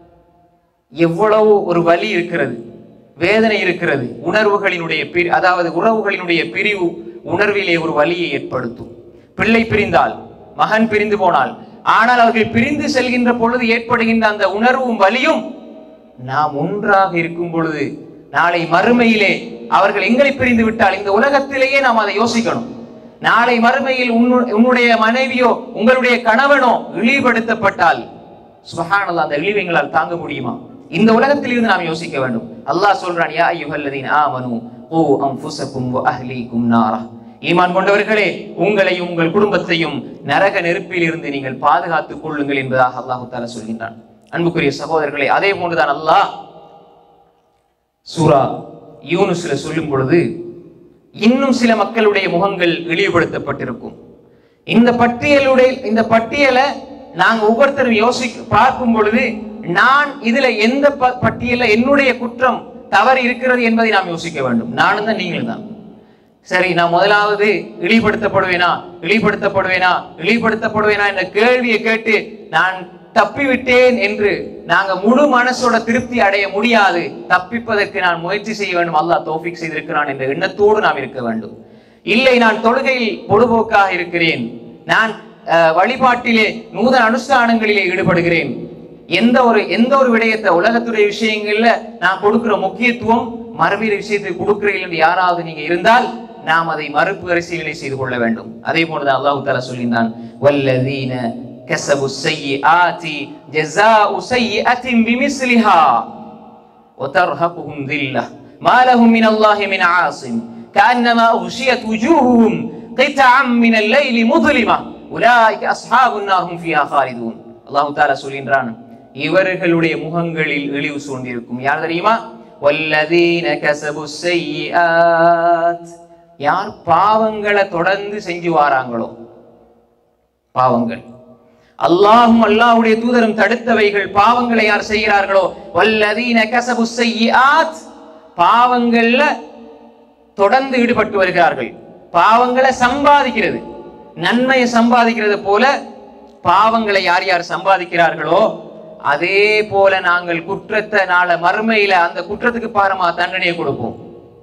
எவ்வளவு ஒரு வலி இருக்கிறது வேதனை இருக்கிறது உணர்வுகளினுடைய பிரி அதாவது உறவுகளினுடைய பிரிவு உணர்விலே ஒரு வலியை ஏற்படுத்தும் பிள்ளை பிரிந்தால் மகன் பிரிந்து போனால் ஆனால் அவர்கள் பிரிந்து செல்கின்ற பொழுது ஏற்படுகின்ற அந்த உணர்வும் வலியும் நாம் ஒன்றாக இருக்கும் பொழுது நாளை மறுமையிலே அவர்கள் எங்களை பிரிந்து விட்டால் இந்த உலகத்திலேயே நாம் அதை யோசிக்கணும் நாளை மறுமையில் உன்னு- உன்னுடைய மனைவியோ உங்களுடைய கணவனோ இழிவுபடுத்தப்பட்டால் சுபஹானல்லாஹ் அந்த இழிவை எங்களால் தாங்க முடியுமா இந்த உலகத்தில் இருந்து நாம் யோசிக்க வேண்டும் அல்லாஹ் சொல்றான் யா அய்யுஹல்லதீன ஆமனு ஓ அன்ஃபுஸக்கும் வ அஹ்லீக்கும் நாரா ஈமான் கொண்டவர்களே உங்களையும் உங்கள் குடும்பத்தையும் நரக நெருப்பில் இருந்து நீங்கள் பாதுகாத்துக் கொள்ளுங்கள் என்பதாக அல்லாஹ் தஆலா சொல்கின்றான் அன்புக்குரிய சகோதரர்களே அதே போன்றுதான் அல்லாஹ் சூரா யூனுஸ்ல சொல்லும் பொழுது இன்னும் சில மக்களுடைய முகங்கள் இழிவுபடுத்தப்பட்டிருக்கும் இந்த பட்டியலுடைய இந்த பட்டியலை நாங்க ஒவ்வொருத்தரும் யோசிக்க பார்க்கும் பொழுது நான் இதுல எந்த ப- பட்டியல்ல என்னுடைய குற்றம் தவறு இருக்கிறது என்பதை நாம் யோசிக்க வேண்டும் நானும் தான் நீங்களும் தான் சரி நான் முதலாவது இழிப்படுத்தப்படுவேனா இழிப்படுத்தப்படுவேனா இழிப்படுத்தப்படுவேனா என்ற கேள்வியை கேட்டு நான் தப்பிவிட்டேன் என்று நாங்க முழு மனசோட திருப்தி அடைய முடியாது தப்பிப்பதற்கு நான் முயற்சி செய்ய வேண்டும் அல்லாஹ் தௌஃபிக் செய்திருக்கிறான் என்ற எண்ணத்தோடு நாம் இருக்க வேண்டும் இல்லை நான் தொழுகையில் பொழுதுபோக்காக இருக்கிறேன் நான் அஹ், வழிபாட்டிலே நூதன அனுஷ்டானங்களிலே ஈடுபடுகிறேன் எந்த ஒரு எந்த ஒரு விடயத்தை உலகத்துடைய விஷயங்கள்ல நான் கொடுக்கிற முக்கியத்துவம் மறுமையில விஷயத்துக்கு கொடுக்கிறீர்கள் என்று யாராவது நீங்க இருந்தால் நாம் அதை மறுபரிசீலனை செய்து கொள்ள வேண்டும் அதே போலதான் அல்லாஹ் தாலா சொல்லியிருந்தான் வல்லதீன கஸபு ஸய்யிஆதி ஜஸாஉ ஸய்யிஅத்தின் பிமிஸ்லிஹா وترهقهم ذلة ما لهم من الله من عاصم كأنما أغشيت وجوههم قطعا من الليل مظلمة أولئك أصحاب النار هم فيها خالدون الله تعالى சொல்கின்றான் இவர்களுடைய முகங்களில் இழிவு சூழ்ந்திருக்கும் யார் தெரியுமா வல்லதீன கசபு செய்யாத் யார் பாவங்களை தொடர்ந்து செஞ்சு வாராங்களோ பாவங்கள் அல்லாஹும் அல்லாஹ்வுடைய தூதரும் தடுத்தவைகள் பாவங்களை யார் செய்கிறார்களோ வல்லதீன கசபு செய்யாத் பாவங்கள்ல தொடர்ந்து ஈடுபட்டு வருகிறார்கள் பாவங்களை சம்பாதிக்கிறது நன்மையை சம்பாதிக்கிறது போல பாவங்களை யார் யார் சம்பாதிக்கிறார்களோ அதே போல நாங்கள் குற்றத்தை நாள மறுமையில அந்த குற்றத்துக்கு பாரமா தண்டனையை கொடுப்போம்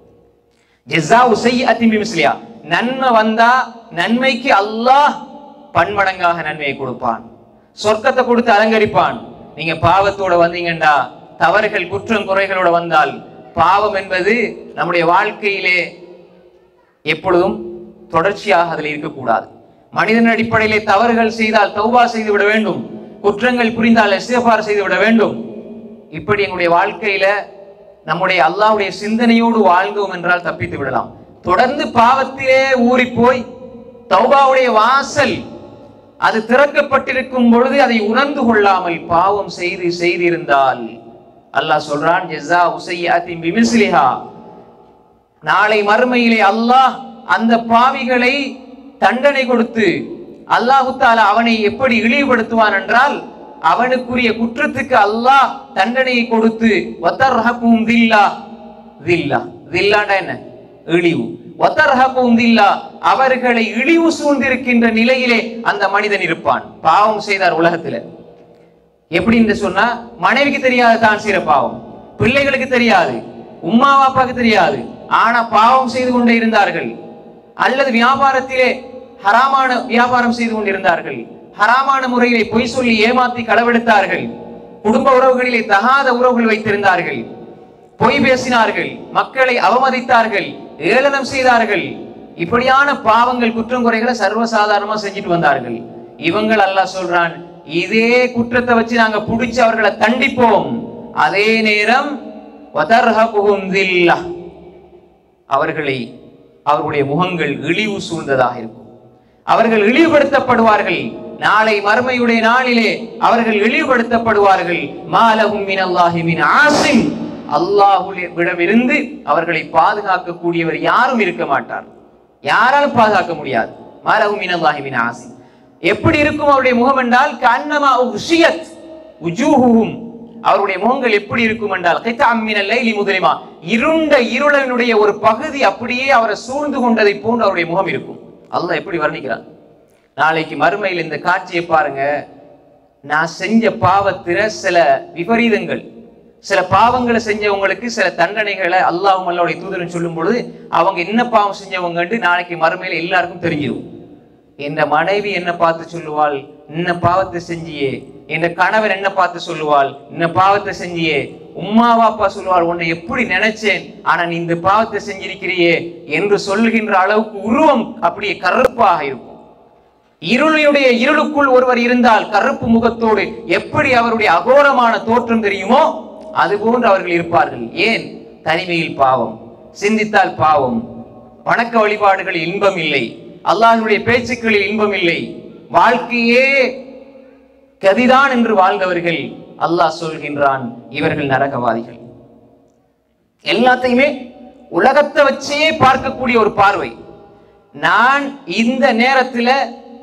ஜெஸாஉ ஸய்யிஅத்தின் பிமிஸ்லிஹா நன்மை வந்தா நன்மைக்கு அல்லாஹ் பன்மடங்காக நன்மையை கொடுப்பான் சொர்க்கத்தை கொடுத்து அலங்கரிப்பான் நீங்க பாவத்தோட வந்தீங்கண்டா தவறுகள் குற்றம் குறைகளோட வந்தால் பாவம் என்பது நம்முடைய வாழ்க்கையிலே எப்பொழுதும் தொடர்ச்சியாக அதில் இருக்கக்கூடாது மனிதன் அடிப்படையிலே தவறுகள் செய்தால் தௌபா செய்து விட வேண்டும் குற்றங்கள் புரிந்தால் இஸ்திஃபார் செய்து விட வேண்டும் இப்படி எங்களுடைய வாழ்க்கையில நம்முடைய அல்லாஹ்வுடைய சிந்தனையோடு வாழ்ந்தோம் என்றால் தப்பித்து விடலாம் தொடர்ந்து பாவத்திலே ஊறி போய் தௌபாவுடைய வாசல் அது திறக்கப்பட்டிருக்கும் பொழுது அதை உணர்ந்து கொள்ளாமல் பாவம் செய்து செய்திருந்தால் அல்லாஹ் சொல்றான் ஜெஸா உசையாத்தின் பிமிஸ்லிஹா நாளை மறுமையிலே அல்லாஹ் அந்த பாவிகளை தண்டனை கொடுத்து அல்லாஹு தாலா அவனை எப்படி இழிவுபடுத்துவான் என்றால் அவனுக்குரிய குற்றத்துக்கு அல்லாஹ் தண்டனையை கொடுத்து வத்தர்ஹக்கும் தில்லா தில்லா தில்லாண்டா என்ன இழிவு வத்தர்ஹக்கும் தில்லா அவர்களை இழிவு சூழ்ந்திருக்கின்ற நிலையிலே அந்த மனிதன் இருப்பான் பாவம் செய்தார் உலகத்துல எப்படி என்று சொன்னா மனைவிக்கு தெரியாது தான் செய்யற பாவம் பிள்ளைகளுக்கு தெரியாது உம்மா அப்பாவுக்கு தெரியாது ஆனா பாவம் செய்து கொண்டே இருந்தார்கள் அல்லது வியாபாரத்திலே ஹராமான வியாபாரம் செய்து கொண்டிருந்தார்கள் ஹராமான முறையிலே பொய் சொல்லி ஏமாத்தி களவெடுத்தார்கள் குடும்ப உறவுகளிலே தகாத உறவுகள் வைத்திருந்தார்கள் பொய் பேசினார்கள் மக்களை அவமதித்தார்கள் ஏளனம் செய்தார்கள் இப்படியான பாவங்கள் குற்றம் குறைகளை சர்வசாதாரணமா செஞ்சுட்டு வந்தார்கள் இவங்கள் அல்லாஹ் சொல்றான் இதே குற்றத்தை வச்சு நாங்க புடிச்சு அவர்களை தண்டிப்போம் அதே நேரம் வதர்ஹகுஹும் தில்லா. அவர்களை அவர்களுடைய முகங்கள் இழிவு சூழ்ந்ததாக இருக்கும் அவர்கள் இழிவுபடுத்தப்படுவார்கள் நாளை மறுமையுடைய நாளிலே அவர்கள் இழிவுபடுத்தப்படுவார்கள் மாலகும் மினல்லாஹி மின் ஆசிம் அல்லாஹுவிடமிருந்து அவர்களை பாதுகாக்கக்கூடியவர் யாரும் இருக்க மாட்டார் யாராலும் பாதுகாக்க முடியாது மாலகும் மினல்லாஹி மின் ஆசிம் எப்படி இருக்கும் அவருடைய முகம் என்றால் கண்ணமா உஷியத் உஜூஹுஹும் அவருடைய முகங்கள் எப்படி இருக்கும் என்றால் கிதாம் மினல் லைலி முதலிமா இருண்ட இருளனுடைய ஒரு பகுதி அப்படியே அவரை சூழ்ந்து கொண்டதை போன்று அவருடைய முகம் இருக்கும் அல்லாஹ் எப்படி வர்ணிக்கிறான் நாளைக்கு மறுமையில் இந்த காட்சியை பாருங்க நான் செஞ்ச பாவத்தில சில விபரீதங்கள் சில பாவங்களை செஞ்சவங்களுக்கு சில தண்டனைகளை அல்லாஹும் அல்லாவுடைய தூதரன் சொல்லும் பொழுது அவங்க என்ன பாவம் செஞ்சவங்கன்ட்டு நாளைக்கு மறுமையில எல்லாருக்கும் தெரிஞ்சிடும் என் மனைவி என்ன பார்த்து சொல்லுவாள் இன்ன பாவத்தை செஞ்சியே என் கணவர் என்ன பார்த்து சொல்லுவாள் இன்ன பாவத்தை செஞ்சியே உம்மா அப்பா சொல்லுவாள் உன்னை எப்படி நினைச்சேன் ஆனா நீ இந்த பாவத்தை செஞ்சிருக்கிறியே என்று சொல்லுகின்ற அளவுக்கு உருவம் அப்படியே கருப்பாக இருக்கும் இருளுடைய இருளுக்குள் ஒருவர் இருந்தால் கருப்பு முகத்தோடு எப்படி அவருடைய அகோரமான தோற்றம் தெரியுமோ அதுபோன்று அவர்கள் இருப்பார்கள் ஏன் தனிமையில் பாவம் சிந்தித்தால் பாவம் வணக்க வழிபாடுகளில் இன்பம் இல்லை அல்லாஹ்வுடைய பேச்சுக்களில் இன்பம் இல்லை வாழ்க்கையே கதிதான் என்று வாழ்ந்தவர்கள் அல்லாஹ் சொல்கின்றான் இவர்கள் நரகவாதிகள் எல்லாத்தையுமே உலகத்தை வச்சே பார்க்கக்கூடிய ஒரு பார்வை நான் இந்த நேரத்துல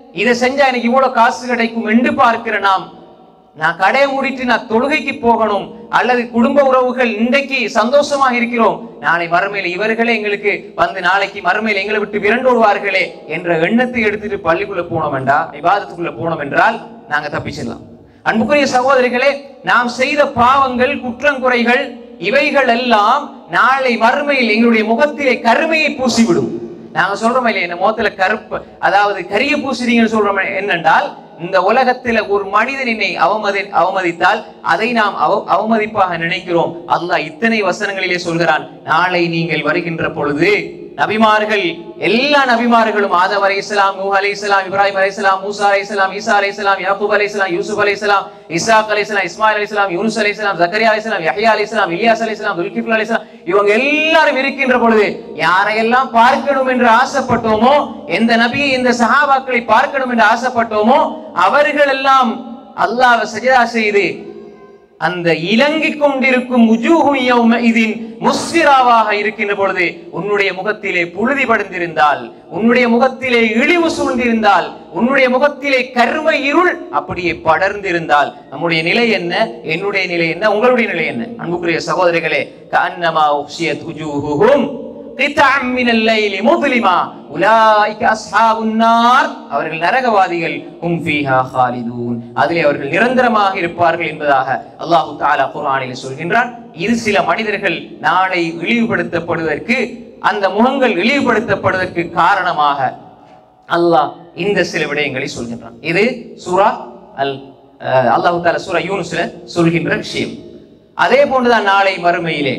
இதை செஞ்சா எனக்கு இவ்வளவு காசு கிடைக்கும் என்று பார்க்கிற நாம் நான் கடையை மூடிட்டு நான் தொழுகைக்கு போகணும் அல்லது குடும்ப உறவுகள் இன்றைக்கு சந்தோஷமாக இருக்கிறோம் நாளை மறுமையில் இவர்களே எங்களுக்கு வந்து நாளைக்கு மறுமையில் எங்களை விட்டு விரண்டோடுவார்களே என்ற எண்ணத்தை எடுத்துட்டு பள்ளிக்குள்ள போனோம் என்றா விவாதத்துக்குள்ள போனோம் என்றால் நாங்க தப்பிச்சிடலாம் அன்புக்குரிய சகோதரிகளே நாம் செய்த பாவங்கள் குற்றங்குறைகள் இவைகள் எல்லாம் நாளை மறுமையில் எங்களுடைய முகத்திலே கருமையை பூசிவிடும் நாங்க சொல்றோம் இல்லையா இந்த முகத்துல கருப்பு அதாவது கரிய பூசுறீங்கன்னு சொல்றோம் என்னென்றால் இந்த உலகத்துல ஒரு மனிதன் என்னை அவமதி அவமதித்தால் அதை நாம் அவ அவமதிப்பாக நினைக்கிறோம் அல்லாஹ் இத்தனை வசனங்களிலே சொல்கிறான் நாளை நீங்கள் வருகின்ற பொழுது நபிமார்கள் எல்லா நபிமார்களும் ஆதம் அலை இஸ்லாம் நூஹ் அலை இஸ்லாம் இப்ராஹிம் அலை இஸ்லாம் மூசா அலை இஸ்லாம் ஈசா அலை இஸ்லாம் யாக்கூப் அலை இஸ்லாம் யூசுப் அலை இஸ்லாம் இசாக் அலை இஸ்லாம் இஸ்மாயில் அலை இஸ்லாம் யூனுஸ் அலை இஸ்லாம் ஜக்கரியா அலை இஸ்லாம் யஹ்யா அலை இஸ்லாம் இலியாஸ் அலை இஸ்லாம் துல்கிஃபுல் அலை இஸ்லாம் இவங்க எல்லாரும் இருக்கின்ற பொழுது யாரையெல்லாம் பார்க்கணும் என்று ஆசைப்பட்டோமோ எந்த நபியை இந்த சஹாபாக்களை பார்க்கணும் என்று ஆசைப்பட்டோமோ அவர்கள் எல்லாம் அல்லாஹ் சஜதா செய்து அந்த இலங்கிக் கொண்டிருக்கும் உஜூஹும் யௌமஇதின் முஸ்ஃபிராவாக இருக்கின்ற பொழுது உன்னுடைய முகத்திலே புழுதி படுந்திருந்தால் உன்னுடைய முகத்திலே இழிவு சூழ்ந்திருந்தால் உன்னுடைய முகத்திலே கருமை இருள் அப்படியே படர்ந்திருந்தால் நம்முடைய நிலை என்ன என்னுடைய நிலை என்ன உங்களுடைய நிலை என்ன அன்புக்குரிய சகோதரிகளே கஅன்னமா உக்ஷியத் உஜூஹுஹும் قطعا من الليل مظلما اولئك اصحاب النار அவர்கள் நரகவாதிகள் ஹும் ஃபீஹா خالدون அதிலே அவர்கள் நிரந்தரமாக இருப்பார்கள் என்பதாக அல்லாஹ் தஆலா குர்ஆனில் சொல்கின்றான் இது சில மனிதர்கள் நாளை இழிவுபடுத்தப்படுவதற்கு அந்த முகங்கள் இழிவுபடுத்தப்படுவதற்கு காரணமாக அல்லாஹ் இந்த சில விடயங்களை சொல்கின்றான் இது சூரா அல் அஹ், அல்லாஹ் தஆலா சூரா யூனுஸ்ல சொல்கின்ற விஷயம் அதே போன்றுதான் நாளை மறுமையிலே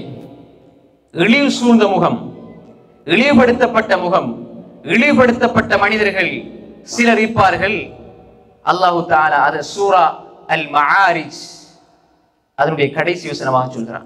இழிவு சூழ்ந்த முகம் இழிவுபடுத்தப்பட்ட முகம் இழிவுபடுத்தப்பட்ட மனிதர்கள் சிலர் இருப்பார்கள் அல்லாஹு தாலா அது சூரா அல் மஆரிஜ் அதனுடைய கடைசி வசனமாக சொல்கிறான்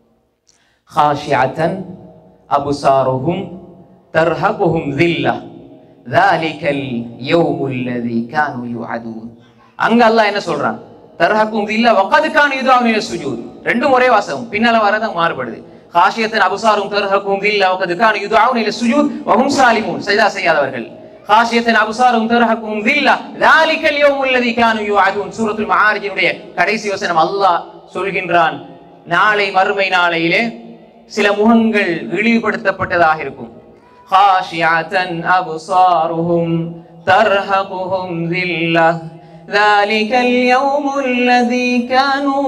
خاشعة أبصارهم ترهقهم ذلة ذلك اليوم الذي كانوا يوعدون அங்க அல்லாஹ் என்ன சொல்றான் தர்ஹக்கும் தில்ல வகது கான் யுதாவும் இல சுஜூத் ரெண்டும் ஒரே வாசகம் பின்னால வரதான் மாறுபடுது காஷியத்தின் அபுசாரும் தர்ஹக்கும் தில்ல வகது கான் யுதாவும் இல சுஜூத் வஹும் சாலிமூன் சஜதா செய்யாதவர்கள் காஷியத்தின் அபுசாரும் தர்ஹக்கும் தில்ல ذلك اليوم الذي كانوا يوعدون சூரத்துல் மஆரிஜினுடைய கடைசி வசனம் அல்லாஹ் சொல்கின்றான் நாளை மறுமை நாளையிலே சில முகங்கள் இழிவுபடுத்தப்பட்டதாக இருக்கும் خاشعة أبصارهم ترهقهم ذلة ذلك اليوم الذي كانوا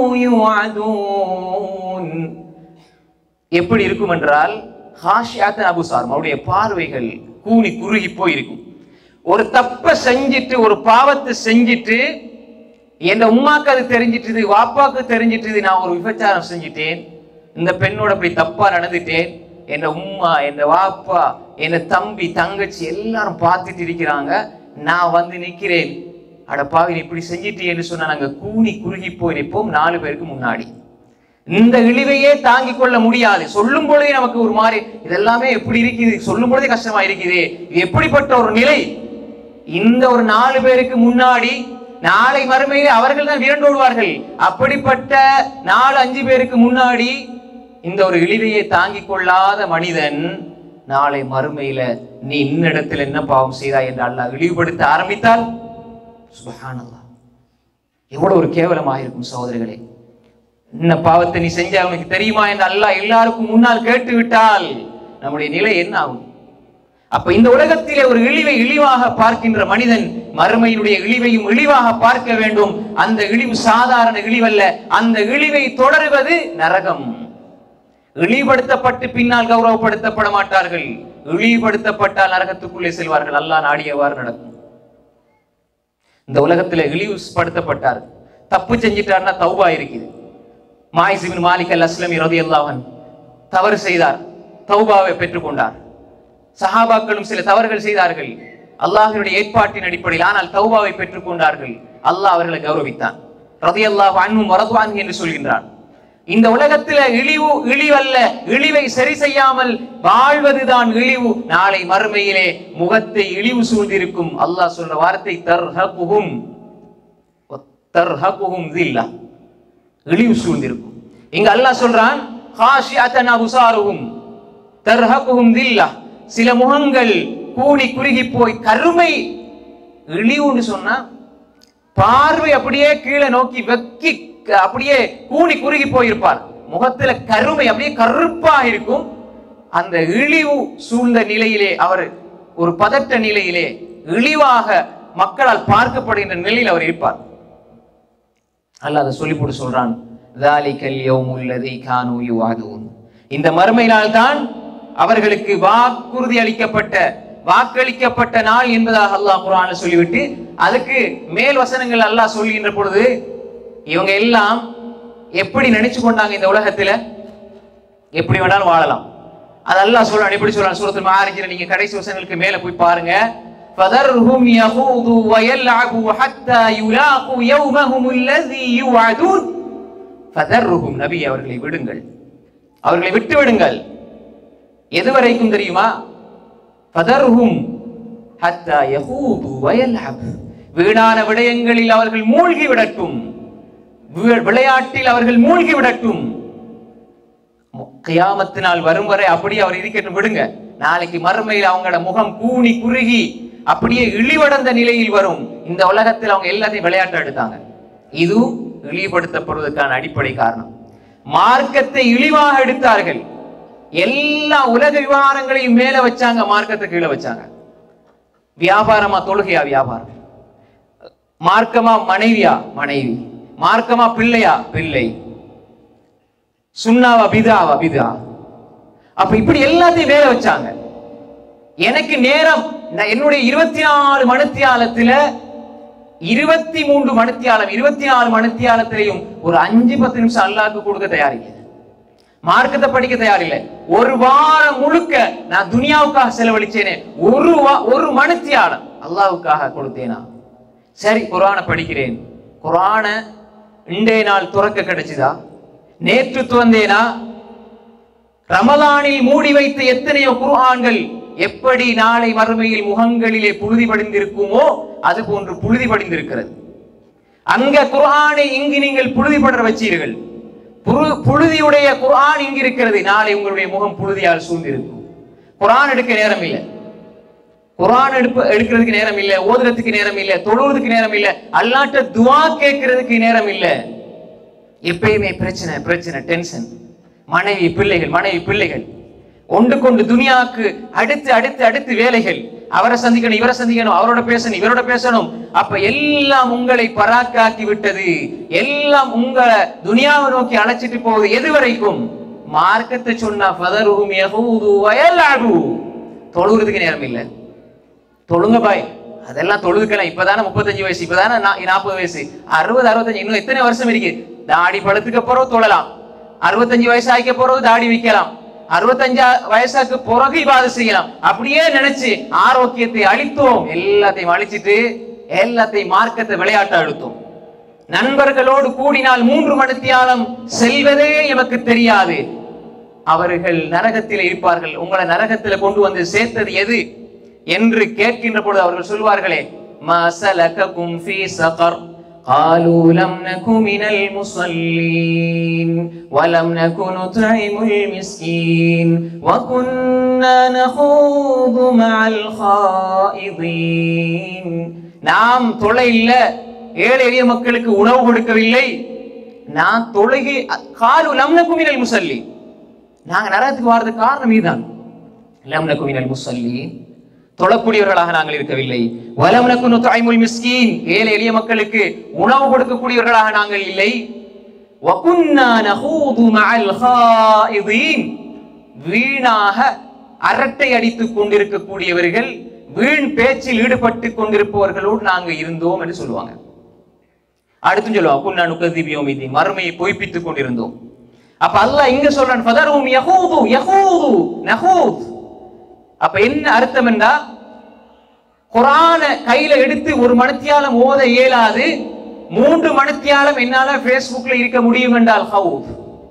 يوعدون எப்படி இருக்கும் என்றால் ஹாஷியாத்தன் அபுசார் அவருடைய பார்வைகள் கூனி குறுகி போயிருக்கும் ஒரு தப்ப செஞ்சிட்டு ஒரு பாவத்தை செஞ்சிட்டு என் உம்மாக்கு அது தெரிஞ்சிட்டுது வாப்பாக்கு தெரிஞ்சிட்டுது நான் ஒரு விபச்சாரம் செஞ்சிட்டேன் இந்த பெண்ணோட அப்படி தப்பா நடந்துட்டேன் என் உம்மா என் வாப்பா என் தம்பி தங்கச்சி எல்லாரும் பார்த்துட்டு இருக்கிறாங்க நான் வந்து நிக்கிறேன் அட பாவி நீ இப்படி செஞ்சிட்டேன்னு சொன்னா நாங்க கூனி குறுகி போய் நிற்போம் நாலு பேருக்கு முன்னாடி இந்த இழிவையே தாங்கிக் கொள்ள முடியாது சொல்லும் பொழுதே நமக்கு ஒரு மாதிரி இதெல்லாமே எப்படி இருக்குது சொல்லும் பொழுதே கஷ்டமா இருக்குது இது எப்படிப்பட்ட ஒரு நிலை இந்த ஒரு நாலு பேருக்கு முன்னாடி நாளை மறுமையிலே அவர்கள் தான் விரண்டோடுவார்கள் அப்படிப்பட்ட நாலு அஞ்சு பேருக்கு முன்னாடி இந்த ஒரு இழிவையை தாங்கிக் கொள்ளாத மனிதன் நாளை மறுமையில நீ இன்னிடத்தில் என்ன பாவம் செய்தாய் என்று அல்லாஹ் இழிவுபடுத்த ஆரம்பித்தால் சுபஹானல்லாஹ் எவ்வளவு ஒரு கேவலமாக இருக்கும் சகோதரிகளே என்ன பாவத்தை நீ செஞ்ச அவனுக்கு தெரியுமா என்று அல்லாஹ் எல்லாருக்கும் முன்னால் கேட்டு விட்டால் நம்முடைய நிலை என்ன ஆகும் அப்ப இந்த உலகத்திலே ஒரு இழிவை இழிவாக பார்க்கின்ற மனிதன் மறுமையினுடைய இழிவையும் இழிவாக பார்க்க வேண்டும் அந்த இழிவு சாதாரண இழிவல்ல அந்த இழிவை தொடருவது நரகம் இழிவுபடுத்தப்பட்டு பின்னால் கௌரவப்படுத்தப்பட மாட்டார்கள் இழிவுபடுத்தப்பட்டால் நரகத்துக்குள்ளே செல்வார்கள் அல்லாஹ் நாடியவாறு நடக்கும் இந்த உலகத்துல இழிவுபடுத்தப்பட்டார் தப்பு செஞ்சிட்டார்னா தௌபா இருக்குது மாயிசிபின் மாலிக் அல் அஸ்லமி ரதி அல்லாஹன் தவறு செய்தார் தௌபாவை பெற்றுக்கொண்டார் சஹாபாக்களும் சில தவறுகள் செய்தார்கள் அல்லாஹினுடைய ஏற்பாட்டின் அடிப்படையில் ஆனால் தௌபாவை பெற்றுக்கொண்டார்கள் அல்லாஹ் அவர்களை கௌரவித்தான் ரதி அல்லாஹ் அன்னும் வரதுவான் என்று சொல்கின்றான் இந்த உலகத்துல இழிவு இழிவல்ல இழிவை சரி செய்யாமல் வாழ்வதுதான் இழிவு நாளை மறுமையிலே முகத்தை இழிவு சூழ்ந்திருக்கும் அல்லாஹ் சொல்ற வார்த்தை தர்ஹகுஹும் தர்ஹகுஹும் தில்லா இழிவு சூழ்ந்திருக்கும் இங்க அல்லாஹ் சொல்றான் ஹாஷியத்தன் அபுசாருஹும் தர்ஹகுஹும் தில்லா சில முகங்கள் கூனி குறுகி போய் கருமை இழிவுன்னு சொன்னா பார்வை அப்படியே கீழே நோக்கி வெக்கி க- அப்படியே கூனி குறுகி போயிருப்பார் முகத்துல கருமை அப்படியே கருப்பா இருக்கும் அந்த இழிவு சூழ்ந்த நிலையிலே அவர் ஒரு பதட்ட நிலையிலே இழிவாக மக்களால் பார்க்கப்படுகின்ற நிலையில் அவர் இருப்பார் அல்லாஹ் அதை சொல்லி போட்டு சொல்றான் ذَلِكَ الْيَوْمُ الَّذِي كَانُوا يُوعَدُونَ இந்த மறுமை நாள் தான் அவர்களுக்கு வாக்குறுதி அளிக்கப்பட்ட வாக்களிக்கப்பட்ட நாள் என்பதாக அல்லாஹ் குர்ஆன்ல சொல்லிவிட்டு அதுக்கு மேல் வசனங்கள் அல்லாஹ் சொல்கின்ற பொழுது இவங்க எல்லாம் எப்படி நினைச்சு கொண்டாங்க இந்த உலகத்துல எப்படி வேணாலும் வாழலாம் அது அல்லாஹ் சொல்றான் எப்படி சொல்றான் சூரத்துல் மாரிஜில நீங்க கடைசி வசனங்களுக்கு மேல போய் பாருங்க فَذَرْهُمْ يَخُوضُوا وَيَلْعَبُوا حَتَّى يُلَاقُوا يَوْمَهُمُ الَّذِي يُوعَدُونَ فَذَرْهُمْ நபி அவர்களை விடுங்கள் அவர்களை விட்டு விடுங்கள் எது வரைக்கும் தெரியுமா ஃபதர்ஹும் ஹத்தா யஹூது வயல்ஹப் வீணான விடயங்களில் அவர்கள் மூழ்கி விடட்டும் வி- விளையாட்டில் அவர்கள் மூழ்கி விடட்டும் கியாமத்தினால் வரும் வரை அப்படியே அவர் இருக்கட்டும் விடுங்க நாளைக்கு மறுமையில் அவங்களோட முகம் கூனி குறுகி அப்படியே இழிவடைந்த நிலையில் வரும் இந்த உலகத்தில் அவங்க எல்லாத்தையும் விளையாட்டு எடுத்தாங்க இதுவும் இழிவுபடுத்தப்படுவதற்கான அடிப்படை காரணம் மார்க்கத்தை இழிவாக எடுத்தார்கள் எல்லா உலக விவகாரங்களையும் மேல வச்சாங்க மார்க்கத்தை கீழே வச்சாங்க வியாபாரமா தொழுகையா வியாபாரம் மார்க்கமா மனைவியா மனைவி மார்க்கமா பிள்ளையா பிள்ளை சுண்ணாவா பிதாவா பிதா அப்ப இப்படி எல்லாத்தையும் வேலை வச்சாங்க எனக்கு நேரம் நான் என்னுடைய இருபத்தி நாலு மணித்தியாலத்துல இருபத்தி மூன்று மணித்தியாலம் இருபத்தி நாலு மணித்தியாலத்திலையும் ஒரு அஞ்சு பத்து நிமிஷம் அல்லாஹ்க்கு கொடுக்க தயாரில்லை மார்க்கத்தை படிக்க தயாரில்லை ஒரு வாரம் முழுக்க நான் துனியாவுக்காக செலவழிச்சேனே ஒரு வா- ஒரு மணித்தியாலம் அல்லாஹ்வுக்காக கொடுத்தேனா சரி குரானை படிக்கிறேன் குரான இன்றைய நாள் துறக்க கிடைச்சுதா நேற்று துவந்தேனா ரமலானில் மூடி வைத்த எத்தனையோ குர்ஆன்கள் எப்படி நாளை மறுமையில் முகங்களிலே புழுதி படிந்திருக்குமோ அது போன்று புழுதி படிந்திருக்கிறது அங்க குர்ஆனை இங்கு நீங்கள் புழுதி படர வச்சீர்கள் புரு- புழுதியுடைய குர்ஆன் இங்கு இருக்கிறது நாளை உங்களுடைய முகம் புழுதியால் சூழ்ந்திருக்கும் குர்ஆன் எடுக்க நேரம் இல்லை குர்ஆன் எடுப்பு எடுக்கிறதுக்கு நேரம் இல்லை ஓதுறதுக்கு நேரம் இல்லை தொழுவதுக்கு நேரம் இல்லை அல்லாட்ட துஆ கேட்கறதுக்கு நேரம் இல்லை எப்பயுமே பிரச்சனை பிரச்சனை டென்ஷன் மனைவி பிள்ளைகள் மனைவி பிள்ளைகள் ஒன்று கொண்டு துனியாக்கு அடுத்து அடுத்து அடுத்து வேலைகள் அவரை சந்திக்கணும் இவரை சந்திக்கணும் அவரோட பேசணும் இவரோட பேசணும் அப்ப எல்லாம் உங்களை பராக்காக்கி விட்டது எல்லாம் உங்களை துனியாவை நோக்கி அழைச்சிட்டு போகுது எது வரைக்கும் மார்க்கத்தை சொன்னா ஃபதருஹும் யஹூது வயலாகு தொழுகிறதுக்கு நேரம் இல்லை தொழுங்க பாய் அதெல்லாம் தொழுதுக்கலாம் இப்பதானே முப்பத்தஞ்சு வயசு இப்பதானே நா- நாற்பது வயசு அறுபது அறுபத்தஞ்சு இன்னும் எத்தனை வருஷம் இருக்கு தாடி படுத்துக்க போறோம் தொழலாம் அறுபத்தஞ்சு வயசு ஆகிக்க போறோம் தாடி வைக்கலாம் அறுபத்தஞ்சா வயசாக்கு பிறகு இவாது செய்யலாம் அப்படியே நினைச்சு ஆரோக்கியத்தை அழித்தோம் எல்லாத்தையும் அழிச்சிட்டு எல்லாத்தையும் மார்க்கத்தை விளையாட்ட அழுத்தோம் நண்பர்களோடு கூடினால் மூன்று மணித்தியாலம் செல்வதே எமக்கு தெரியாது அவர்கள் நரகத்தில் இருப்பார்கள் உங்களை நரகத்தில் கொண்டு வந்து சேர்த்தது எது என்று கேட்கின்ற பொழுது அவர்கள் சொல்வார்களே "மா சலககும் ஃபீ சகர் قالوا لم نك من المصلين ولم نك نطعم المسكين وكنا نخوض مع الخائضين நாம் தொலை இல்ல ஏழை எளிய மக்களுக்கு உணவு கொடுக்கவில்லை நான் தொழுகை காலு லம்னக்கு மினல் முசல்லி நாங்க நரகத்துக்கு வாரதுக்கு காரணம் இதுதான் லம்னக்கு மினல் முசல்லி தொழக்கூடியவர்களாக நாங்கள் இருக்கவில்லை வலம்னக்கு நுத்தாய்முல் மிஸ்கீன் ஏழை எளிய மக்களுக்கு உணவு கொடுக்கக்கூடியவர்களாக நாங்கள் இல்லை வகுன்னா நஹூது மஅல் ஹாயிதீன் வீணாக அரட்டை அடித்துக் கொண்டிருக்கக்கூடியவர்கள் வீண் பேச்சில் ஈடுபட்டு கொண்டிருப்பவர்களோடு நாங்க இருந்தோம் என்று சொல்லுவாங்க அடுத்து சொல்லுவாங்க குன்னா நுகதிபியோமிதி மறுமையை பொய்ப்பித்துக் கொண்டிருந்தோம் அப்ப அல்லாஹ் இங்க சொல்றான் ஃபதரும் யஹூது யஹூது நஹூத் அப்ப என்ன அர்த்தம் என்றா குரான கையில எடுத்து ஒரு மணித்தியாலம் ஓத இயலாது மூன்று மணித்தியாலம் என்னால Facebookல இருக்க முடியும் என்றால் ஹவுத்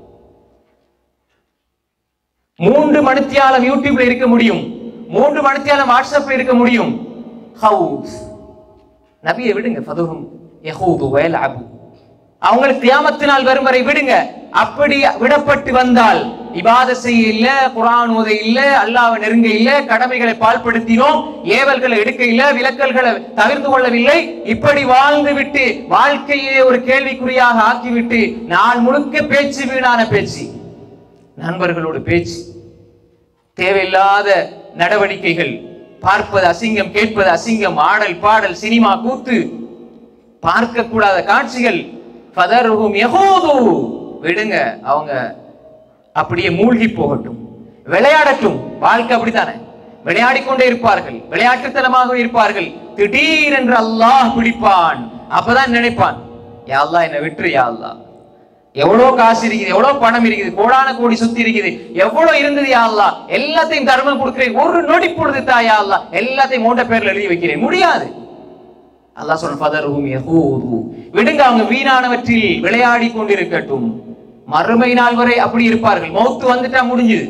மூன்று மணித்தியாலம் யூடியூப்ல இருக்க முடியும் மூன்று மணித்தியாலம் வாட்ஸ்அப்ல இருக்க முடியும் ஹவுத் நபியை விடுங்க ஃபதுஹும் யஹூது வயல்அபு அவங்களுக்கு கியாமத்தினால் வரும் வரை விடுங்க அப்படி விடப்பட்டு வந்தால் இபாத செய்ய இல்ல குரான் ஓத இல்ல அல்லாஹ்வை நெருங்க இல்ல கடமைகளை பால்படுத்தினோம் ஏவல்களை எடுக்க இல்ல விலக்கல்களை தவிர்த்து கொள்ளவில்லை இப்படி வாழ்ந்து விட்டு வாழ்க்கையே ஒரு கேள்விக்குறியாக ஆக்கிவிட்டு நாள் முழுக்க பேச்சு வீணான பேச்சு நண்பர்களோடு பேச்சு தேவையில்லாத நடவடிக்கைகள் பார்ப்பது அசிங்கம் கேட்பது அசிங்கம் ஆடல் பாடல் சினிமா கூத்து பார்க்க கூடாத காட்சிகள் ஃபதர்ஹும் யஹூது விடுங்க அவங்க அப்படியே மூழ்கி போகட்டும் விளையாடட்டும் வாழ்க்கை அப்படித்தானே விளையாடிக் கொண்டே இருப்பார்கள் விளையாட்டுத்தனமாக இருப்பார்கள் திடீரென்று அல்லாஹ் பிடிப்பான் அப்பதான் நினைப்பான் யா அல்லாஹ் என்னை விட்டுரு யா அல்லாஹ் எவ்வளவு காசு இருக்குது எவ்வளவு பணம் இருக்குது கோடான கோடி சுத்தி இருக்குது எவ்வளவு இருந்தது யா அல்லாஹ் எல்லாத்தையும் தர்மம் கொடுக்கிறேன் ஒரு நொடி பொழுது தா யா அல்லாஹ் எல்லாத்தையும் மூண்ட பேர்ல எழுதி வைக்கிறேன் முடியாது அல்லாஹ் சொன்ன ஃபதர்ஹும் யஹூது விடுங்க அவங்க வீணானவற்றில் விளையாடி கொண்டிருக்கட்டும் மறுமை நாள் வரை அப்படி இருப்பார்கள் மௌத்து வந்துட்டா முடிஞ்சுது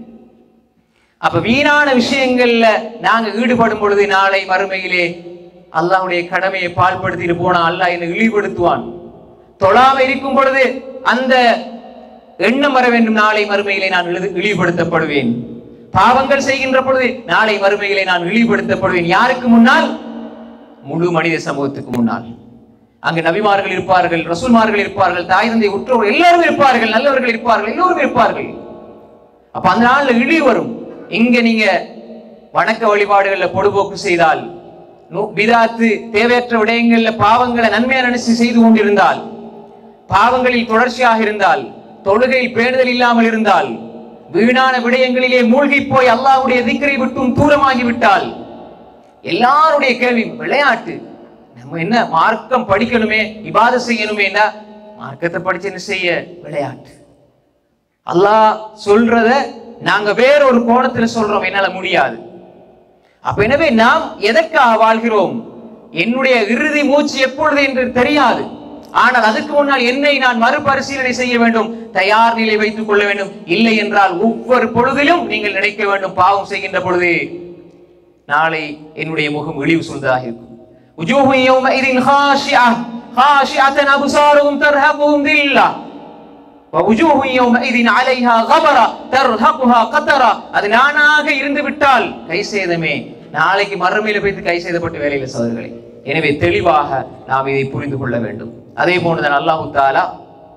அப்ப வீணான விஷயங்கள்ல நாங்க ஈடுபடும் பொழுது நாளை மறுமையிலே அல்லாஹ்வுடைய கடமையை பால்படுத்திட்டு போனா அல்லாஹ் என்னை இழிவுபடுத்துவான் தொழாம இருக்கும் பொழுது அந்த எண்ணம் வர வேண்டும் நாளை மறுமையிலே நான் இழிவு- இழிவுபடுத்தப்படுவேன் பாவங்கள் செய்கின்ற பொழுது நாளை மறுமையிலே நான் இழிவுபடுத்தப்படுவேன் யாருக்கு முன்னால் முழு மனித சமூகத்துக்கு முன்னால் அங்கு நபிமார்கள் இருப்பார்கள் ரசூல்மார்கள் இருப்பார்கள் தாய் தந்தை உற்றோர் எல்லாரும் இருப்பார்கள் நல்லவர்கள் இருப்பார்கள் எல்லோரும் இருப்பார்கள் அப்ப அந்த நாள்ல இழி வரும் இங்க நீங்க வணக்க வழிபாடுகள்ல பொடுபோக்கு செய்தால் நு- பிதாத்து தேவையற்ற விடயங்கள்ல பாவங்களை நன்மையா நினைச்சு செய்து கொண்டிருந்தால் பாவங்களில் தொடர்ச்சியாக இருந்தால் தொழுகையில் பேணுதல் இல்லாமல் இருந்தால் வீணான விடயங்களிலே மூழ்கி போய் அல்லாஹ்வுடைய திக்கரை விட்டும் தூரமாகி விட்டால் எல்லாருடைய கேள்வி விளையாட்டு நம்ம என்ன மார்க்கம் படிக்கணுமே இபாத செய்யணுமேனா மார்க்கத்தை படிச்சு என்ன செய்ய விளையாட்டு அல்லாஹ் சொல்றத நாங்க வேற ஒரு கோணத்துல சொல்றோம் என்னால முடியாது அப்ப எனவே நாம் எதற்காக வாழ்கிறோம் என்னுடைய இறுதி மூச்சு எப்பொழுது என்று தெரியாது ஆனால் அதுக்கு முன்னால் என்னை நான் மறுபரிசீலனை செய்ய வேண்டும் தயார் நிலை வைத்துக் கொள்ள வேண்டும் இல்லை என்றால் ஒவ்வொரு பொழுதிலும் நீங்கள் நினைக்க வேண்டும் பாவம் செய்கின்ற பொழுது நாளை என்னுடைய முகம் இழிவு சூழ்ந்ததாக இருக்கும் وجوه يومئذ خاشعة خاشعة أبصارهم ترهقهم ذلة ووجوه يومئذ عليها غبرة ترهقها قترة அது நானாக இருந்து விட்டால் கை சேதமே நாளைக்கு மறுமையில போய்த்து கை செய்தப்பட்ட வேலையில சோதர்களே எனவே தெளிவாக நாம் இதை புரிந்து கொள்ள வேண்டும் அதே போன்றுதான் அல்லாஹு தாலா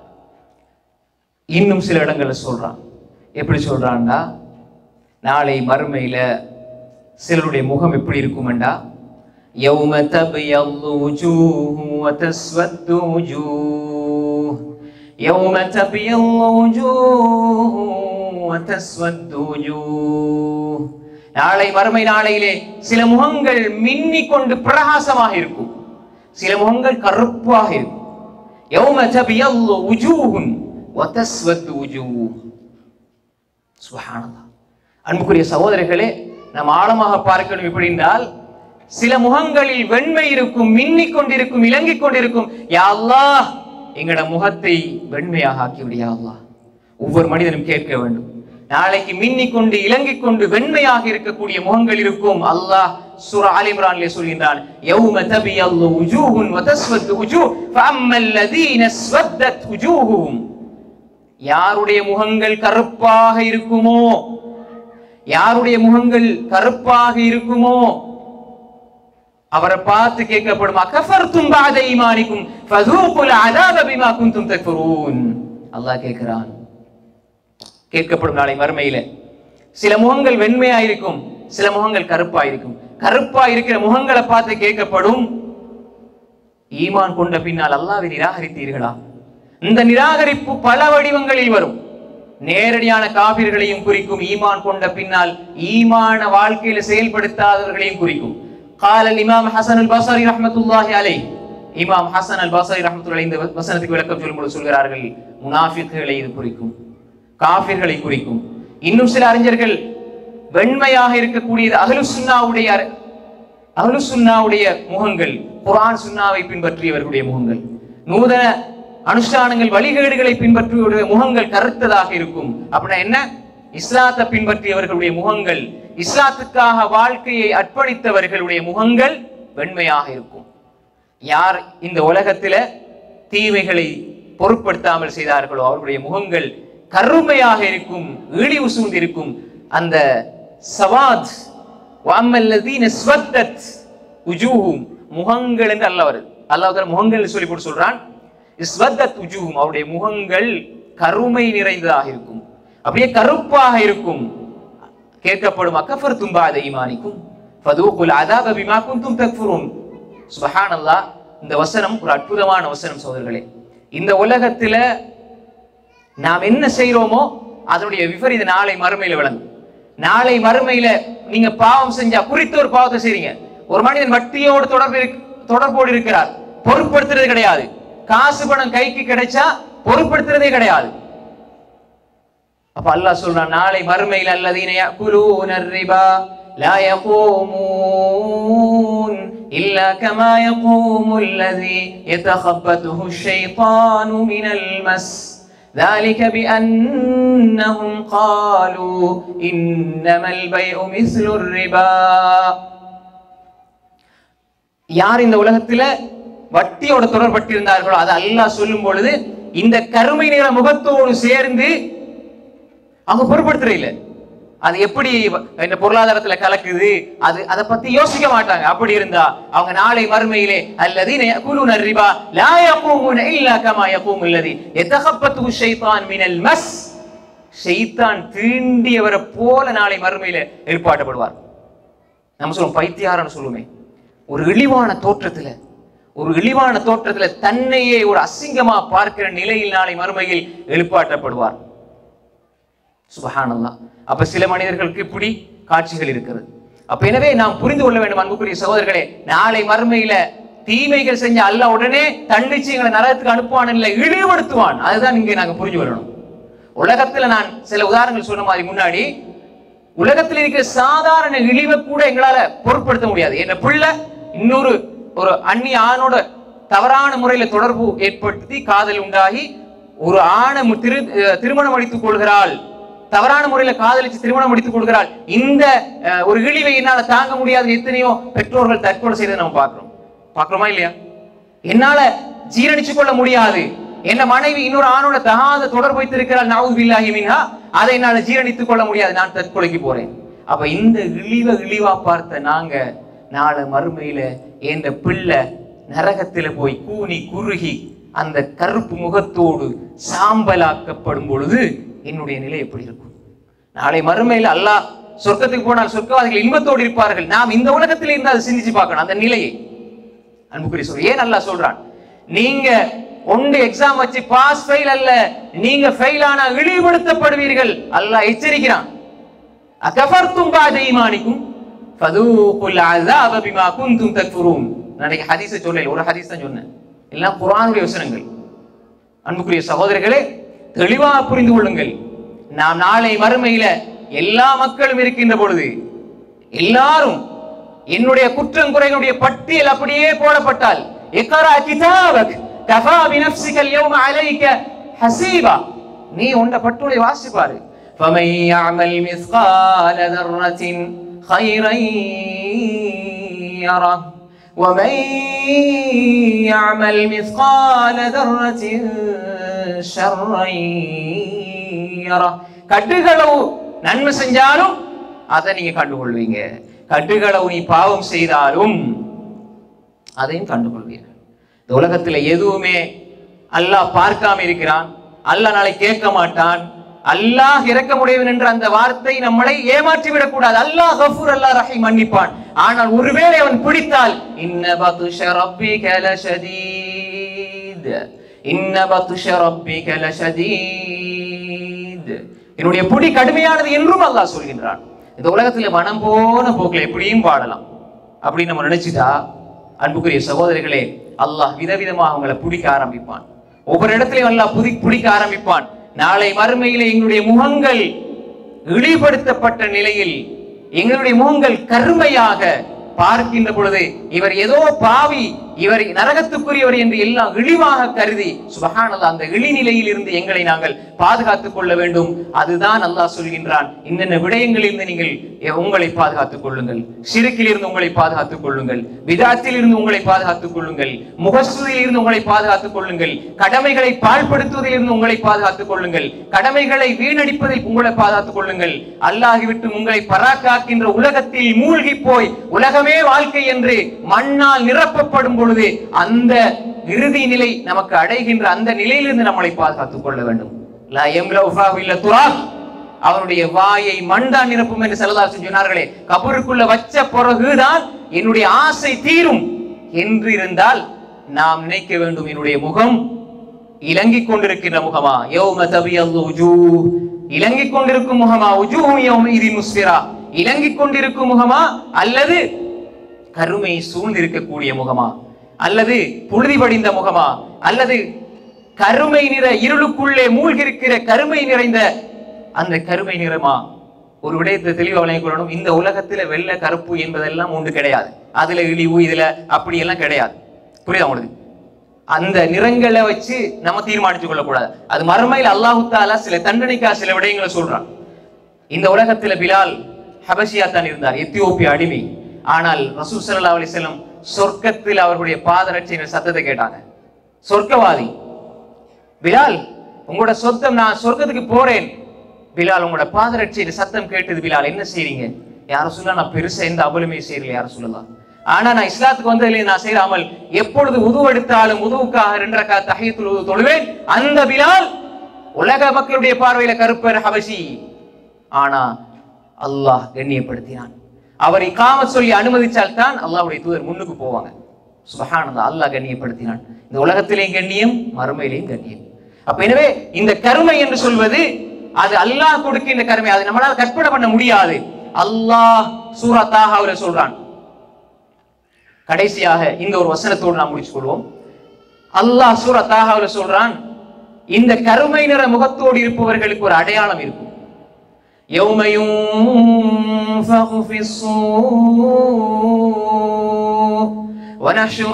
இன்னும் சில இடங்கள்ல சொல்றான் எப்படி சொல்றான்னா நாளை மறுமையில சிலருடைய முகம் எப்படி இருக்குமெண்டா يوم تبيض وجوه وتسود وجوه يوم تبيض وجوه وتسود وجوه நாளை மறுமை நாளையிலே சில முகங்கள் மின்னிக் கொண்டு பிரகாசமாக இருக்கும் சில முகங்கள் கருப்பாக இருக்கும் يوم تبيض وجوه وتسود وجوه சுபஹானல்லாஹ் அன்புக்குரிய சகோதரர்களே நாம் ஆழமாக பார்க்கணும் எப்படி என்றால் சில முகங்களில் வெண்மை இருக்கும் மின்னிக் கொண்டிருக்கும் இலங்கிக் கொண்டிருக்கும் யா அல்லாஹ் எங்கட முகத்தை வெண்மையாக ஆக்கிவிடு யா அல்லாஹ் ஒவ்வொரு மனிதனும் கேட்க வேண்டும் நாளைக்கு மின்னிக் கொண்டு இலங்கிக் கொண்டு வெண்மையாக இருக்கக்கூடிய முகங்கள் இருக்கும் அல்லாஹ் சூரா ஆல் இம்ரான்லே சொல்கின்றான் யௌம தபியல்லு உஜூஹுன் வ தஸ்வது உஜூஹ் ஃபஅம்மல் லதீன ஸ்வத்தத் உஜூஹும் யாருடைய முகங்கள் கருப்பாக இருக்குமோ யாருடைய முகங்கள் கருப்பாக இருக்குமோ அவரை பார்த்து கேட்கப்படும் அகஃபர்தும் பாத ஈமானிக்கும் ஃபதூகுல் அதாப பிமா குன்தும் தக்ஃபுரூன் அல்லாஹ் கேட்கிறான் கேட்கப்படும் நாளை மறுமையில சில முகங்கள் வெண்மையா இருக்கும் சில முகங்கள் கருப்பா இருக்கும் கருப்பா இருக்கிற முகங்களை பார்த்து கேட்கப்படும் ஈமான் கொண்ட பின்னால் அல்லாஹ்வை நிராகரித்தீர்களா இந்த நிராகரிப்பு பல வடிவங்களில் வரும் நேரடியான காபிர்களையும் குறிக்கும் ஈமான் கொண்ட பின்னால் ஈமான வாழ்க்கையில செயல்படுத்தாதவர்களையும் குறிக்கும் காலல் இமாம் ஹசன் அல் பசரி ரஹ்மத்துல்லாஹி அலைஹ் இமாம் ஹசன் அல் பசரி ரஹ்மத்துல்லாஹி இந்த வசனத்துக்கு விளக்கம் சொல்லும்போது சொல்கிறார்கள் முனாஃபிக்குகளை இது குறிக்கும் காபிர்களை குறிக்கும் இன்னும் சில அறிஞர்கள் வெண்மையாக இருக்கக்கூடியது அகலு சுன்னாவுடைய அகலு சுன்னாவுடைய முகங்கள் குர்ஆன் சுன்னாவை பின்பற்றியவர்களுடைய முகங்கள் நூதன அனுஷ்டானங்கள் வழிகேடுகளை பின்பற்றியவருடைய முகங்கள் கருத்ததாக இருக்கும் அப்படின்னா என்ன இஸ்லாத்தை பின்பற்றியவர்களுடைய முகங்கள் இஸ்லாத்துக்காக வாழ்க்கையை அர்ப்பணித்தவர்களுடைய முகங்கள் வெண்மையாக இருக்கும் யார் இந்த உலகத்தில தீமைகளை பொருட்படுத்தாமல் செய்தார்களோ அவர்களுடைய முகங்கள் கருமையாக இருக்கும் இழிவு சூழ்ந்திருக்கும் அந்த சவாத் வாமல்லதீன ஸ்வத்தத் உஜூஹும் முகங்கள் என்று அல்லாஹ் வருது அல்லாஹ் தஆலா முகங்கள் என்று சொல்லி போட்டு சொல்றான் இஸ்வத்தத் உஜூஹும் அவருடைய முகங்கள் கருமை நிறைந்ததாக இருக்கும் அப்படியே கருப்பாக இருக்கும் கேட்கப்படும் அக்கஃபர் தும்பாத ஈமானிக்கும் ஃபதூகுல் அதாப பிமா குந்தும் தக்ஃபுரூன் சுபஹானல்லாஹ் இந்த வசனம் ஒரு அற்புதமான வசனம் சகோதரர்களே இந்த உலகத்துல நாம் என்ன செய்றோமோ அதனுடைய விபரீத நாளை மறுமையில விளங்கும் நாளை மறுமையில நீங்க பாவம் செஞ்சா குறித்த ஒரு பாவத்தை செய்றீங்க ஒரு மனிதன் வட்டியோடு தொடர்பு இருக்- தொடர்போடு இருக்கிறார் பொருட்படுத்துறது கிடையாது காசு பணம் கைக்கு கிடைச்சா பொருட்படுத்துறதே கிடையாது அப்ப அல்லாஹ் சொல்றான் நாளை மறுமையில் அல்லதீன يأكلون الربا لا يقومون إلا كما يقوم الذي يتخبطه الشيطان من المس ذلك بأنهم قالوا إنما البيع مثل الربا யார் இந்த உலகத்துல வட்டியோட தொடர்பட்டிருந்தார்களோ அதை அல்லாஹ் சொல்லும் பொழுது இந்த கருமை நிற முகத்தோடு சேர்ந்து அவங்க பொருட்படுத்துற இல்ல அது எப்படி இந்த பொருளாதாரத்துல கலக்குது அது அதை பத்தி யோசிக்க மாட்டாங்க அப்படி இருந்தா அவங்க நாளை மறுமையிலே அல்லது يأكلون الربا لا يقومون إلا كما يقوم الذي يتخبطه الشيطان من المس ஷைத்தான் தீண்டியவரை போல நாளை மறுமையில எழுப்பாட்டப்படுவார் நம்ம சொல்லுவோம் பைத்தியாரன்னு சொல்லுவோமே ஒரு இழிவான தோற்றத்துல ஒரு இழிவான தோற்றத்துல தன்னையே ஒரு அசிங்கமா பார்க்கிற நிலையில் நாளை மறுமையில் எழுப்பாட்டப்படுவார் சுபஹானல்லாஹ் அப்ப சில மனிதர்களுக்கு இப்படி காட்சிகள் இருக்கிறது அப்ப எனவே நாம் புரிந்து கொள்ள வேண்டும் அன்புக்குரிய சகோதரர்களே நாளை மறுமையில தீமைகள் செஞ்ச அல்லாஹ் உடனே தண்டிச்சு எங்களை நரகத்துக்கு அனுப்புவான் இல்லை இழிவுபடுத்துவான் அதுதான் இங்கே நாங்க புரிஞ்சு கொள்ளணும் உலகத்துல நான் சில உதாரணங்கள் சொன்ன மாதிரி முன்னாடி உலகத்தில் இருக்கிற சாதாரண இழிவை கூட எங்களால பொருட்படுத்த முடியாது என் பிள்ளை இன்னொரு ஒரு அந்நிய ஆணோட தவறான முறையில தொடர்பு ஏற்படுத்தி காதல் உண்டாகி ஒரு ஆணை மு- திரு அஹ் திருமணம் அடித்துக் கொள்கிறாள் தவறான முறையில காதலிச்சு திருமணம் முடித்துக் கொள்கிறாள் இந்த அஹ், ஒரு இழிவை என்னால தாங்க முடியாது எத்தனையோ பெற்றோர்கள் தற்கொலை செய்ததை நம்ம பார்க்கிறோம் பார்க்கிறோமா இல்லையா என்னால ஜீரணிச்சு கொள்ள முடியாது என்ன மனைவி இன்னொரு ஆணோட தகாத தொடர்பு வைத்திருக்கிறாள் நாவு பில்லாஹி மின்ஹா அதை என்னால ஜீரணித்துக் கொள்ள முடியாது நான் தற்கொலைக்கு போறேன் அப்ப இந்த இழிவ இழிவா பார்த்த நாங்க நாளை மறுமையில என்ற பிள்ளை நரகத்தில போய் கூனி குறுகி அந்த கருப்பு முகத்தோடு சாம்பலாக்கப்படும் பொழுது என்னுடைய நிலை எப்படி இருக்கும் நாளை மறுமையில் அல்லாஹ் சொர்க்கத்துக்கு போனால் சொர்க்கவாதிகள் இன்பத்தோடு இருப்பார்கள் நாம் இந்த உலகத்தில் இருந்து அதை சிந்திச்சு பார்க்கணும் அந்த நிலையை அன்புக்குரிய சொல் ஏன் அல்லாஹ் சொல்றான் நீங்க ஒன்று எக்ஸாம் வச்சு பாஸ் ஃபெயில் அல்ல நீங்க ஃபெயில் ஆனா இழிவுபடுத்தப்படுவீர்கள் அல்லாஹ் எச்சரிக்கிறான் அகஃபர்தும் பாத ஈமானிக்கும் ஃபதூகுல் அஸாப பிமா குன்தும் தக்ஃபுரூன் நான் ஹதீஸ் சொல்லல ஒரு ஹதீஸ் தான் சொன்னேன் எல்லாம் குர்ஆனுடைய வசனங்கள் அன்புக்குரிய சகோதரர்களே தெளிவாக புரிந்து கொள்ளுங்கள் நாம் நாளை மறுமையில எல்லா மக்களும் இருக்கின்ற பொழுது எல்லாரும் என்னுடைய குற்றம் குறைகளுடைய பட்டியல் அப்படியே போடப்பட்டால் இக்ரா கிதாபக் கஃபா பினஃப்ஸிக اليوم عليك ஹசீபா நீ உண்ட பட்டுளை வாசிப்பாரு فمن يعمل مثقال ذرة خيرا يره ومن يعمل مثقال ذرة شرا يره கட்டுகளவு நன்மை செஞ்சாலும் அதை நீங்க கண்டுகொள்வீங்க கட்டுகளவு நீ பாவம் செய்தாலும் அதையும் கண்டுகொள்வீர்கள் இந்த உலகத்துல எதுவுமே அல்லாஹ் பார்க்காம இருக்கிறான் அல்லாஹ் நாளை கேட்க மாட்டான் அல்லாஹ் இறக்கமுடையவன் என்ற அந்த வார்த்தை நம்மளை ஏமாற்றி விடக்கூடாது அல்லாஹ் கஃபூர் அல்லாஹ் ரஹீம் மன்னிப்பான் ஆனால் ஒருவேளை அவன் பிடித்தால் இன்ன பதுஷ ரப்பிக லஷதீத் இன்ன பதுஷ ரப்பிக லஷதீத் என்னுடைய புடி கடுமையானது என்றும் அல்லாஹ் சொல்கின்றான் இந்த உலகத்துல மனம் போன போக்கில் எப்படியும் வாழலாம் அப்படின்னு நம்ம நினைச்சிட்டா அன்புக்குரிய சகோதரிகளே அல்லாஹ் விதவிதமாக அவங்களை பிடிக்க ஆரம்பிப்பான் ஒவ்வொரு இடத்துலயும் அல்லாஹ் புதி பிடிக்க ஆரம்பிப்பான் நாளை மறுமையிலே எங்களுடைய முகங்கள் இழிபடுத்தப்பட்ட நிலையில் எங்களுடைய முகங்கள் கருமையாக பார்க்கின்ற பொழுது இவர் ஏதோ பாவி இவர் நரகத்துக்குரியவர் என்று எல்லாம் இழிவாக கருதி சுபஹானல்லாஹ் அந்த இழிநிலையில் இருந்து எங்களை நாங்கள் பாதுகாத்துக் கொள்ள வேண்டும் அதுதான் அல்லாஹ் சொல்கின்றான் இன்னென்ன விடயங்களில் இருந்து நீங்கள் எ- உங்களை பாதுகாத்துக் கொள்ளுங்கள் சிறுக்கில் இருந்து உங்களை பாதுகாத்துக் கொள்ளுங்கள் விதாத்தில் இருந்து உங்களை பாதுகாத்துக் கொள்ளுங்கள் முகஸ்துதியில் இருந்து உங்களை பாதுகாத்துக் கொள்ளுங்கள் கடமைகளை பாழ்படுத்துவதில் இருந்து உங்களை பாதுகாத்துக் கொள்ளுங்கள் கடமைகளை வீணடிப்பதில் உங்களை பாதுகாத்துக் கொள்ளுங்கள் அல்லாஹி விட்டு உங்களை பராக்காக்கின்ற உலகத்தில் மூழ்கி போய் உலகமே வாழ்க்கை என்று மண்ணால் நிரப்பப்படும் பொழுது அந்த இறுதி நிலை நமக்கு அடைகின்ற அந்த நிலையிலிருந்து நம்மளை பாதுகாத்துக் கொள்ள வேண்டும் லா யம்லஉ ஃபாஹு இல்ல துராப். அவருடைய வாயை மண்தான் நிரப்பும் என்று செல்லதார் சொன்னார்களே கபருக்குள்ள வச்ச பிறகுதான் என்னுடைய ஆசை தீரும் என்று இருந்தால் நாம் நினைக்க வேண்டும் என்னுடைய முகம் இலங்கிக் கொண்டிருக்கின்ற முகமா யௌம தபியல்லு உஜூஹ். இலங்கிக் கொண்டிருக்கும் முகமா உஜூஹு யௌமஇதின் முஸ்ஃபிரா இலங்கிக் கொண்டிருக்கும் முகமா அல்லது கருமை சூழ்ந்திருக்கக்கூடிய முகமா அல்லது புழுதி படிந்த முகமா அல்லது கருமை நிற இருளுக்குள்ளே மூழ்கிருக்கிற கருமை நிறைந்த அந்த கருமை நிறமா ஒரு விடயத்தை தெளிவாக விளங்கிக் கொள்ளணும் இந்த உலகத்துல வெள்ளை கருப்பு என்பதெல்லாம் ஒன்று கிடையாது அதுல இழிவு இதுல அப்படி எல்லாம் கிடையாது புரியுதா உங்களுக்கு அந்த நிறங்களை வச்சு நம்ம தீர்மானித்துக் கொள்ளக்கூடாது அது மறுமையில் அல்லாஹு தாலா சில தண்டனைக்கா சில விடயங்களை சொல்றான் இந்த உலகத்துல பிலால் ஹபஷியா தான் இருந்தார் எத்தியோப்பிய அடிமை ஆனால் ரசூல் ஸல்லல்லாஹு அலைஹி வஸல்லம் சொர்க்கத்தில் அவர்களுடைய பாதரட்சையின் சத்தத்தை கேட்டாங்க சொர்க்கவாதி பிலால் உங்களோட சொத்தம் நான் சொர்க்கத்துக்கு போறேன் பிலால் உங்களோட பாதரட்சையின் சத்தம் கேட்டது பிலால் என்ன செய்றீங்க யார சொல்ல நான் பெருசா எந்த அபலுமே செய்யல யார சொல்லலாம் ஆனா நான் இஸ்லாத்துக்கு வந்ததில்லை நான் செய்யாமல் எப்பொழுது உது எடுத்தாலும் உதுவுக்காக ரெண்டு ரக்கா தஹியத்துல் உது தொழுவேன் அந்த பிலால் உலக மக்களுடைய பார்வையில கருப்பர் ஹபஷி ஆனா அல்லாஹ் கண்ணியப்படுத்தினான் அவர் இக்காம சொல்லி அனுமதிச்சால் தான் அல்லாஹ்வுடைய தூதர் முன்னுக்கு போவாங்க சுபஹானல்லாஹ் அல்லாஹ் கண்ணியப்படுத்தினான் இந்த உலகத்திலேயும் கண்ணியம் மறுமையிலேயும் கண்ணியம் அப்ப எனவே இந்த கருமை என்று சொல்வது அது அல்லாஹ் கொடுக்கின்ற கருமை அது நம்மளால கற்பனை பண்ண முடியாது அல்லாஹ் சூரா தாஹாவுல சொல்றான் கடைசியாக இந்த ஒரு வசனத்தோடு நாம் முடிச்சு கொள்வோம் அல்லாஹ் சூரா தாஹாவுல சொல்றான் இந்த கருமை நிற முகத்தோடு இருப்பவர்களுக்கு ஒரு அடையாளம் இருக்கும் يوم ينفخ في الصور ونحشر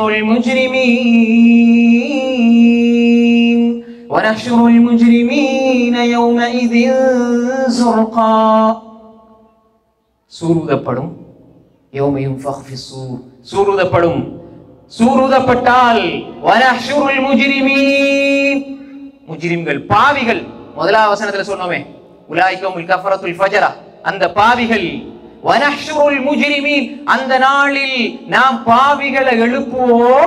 المجرمين ونحشر المجرمين يومئذ زرقا சூருதப்படும் யௌமையும் சூர் சூருதப்படும் சூருதப்பட்டால் வனஹ்ஷுருல் முஜ்ரிமீன் முஜ்ரிம்கள் பாவிகள் முதலாவது வசனத்துல சொன்னோமே உலாய்க்கும் கஃபரத்துல் ஃபஜரா அந்த பாவிகள் வனஹ்ஷுருல் முஜ்ரிமீன் அந்த நாளில் நாம் பாவிகளை எழுப்புவோம்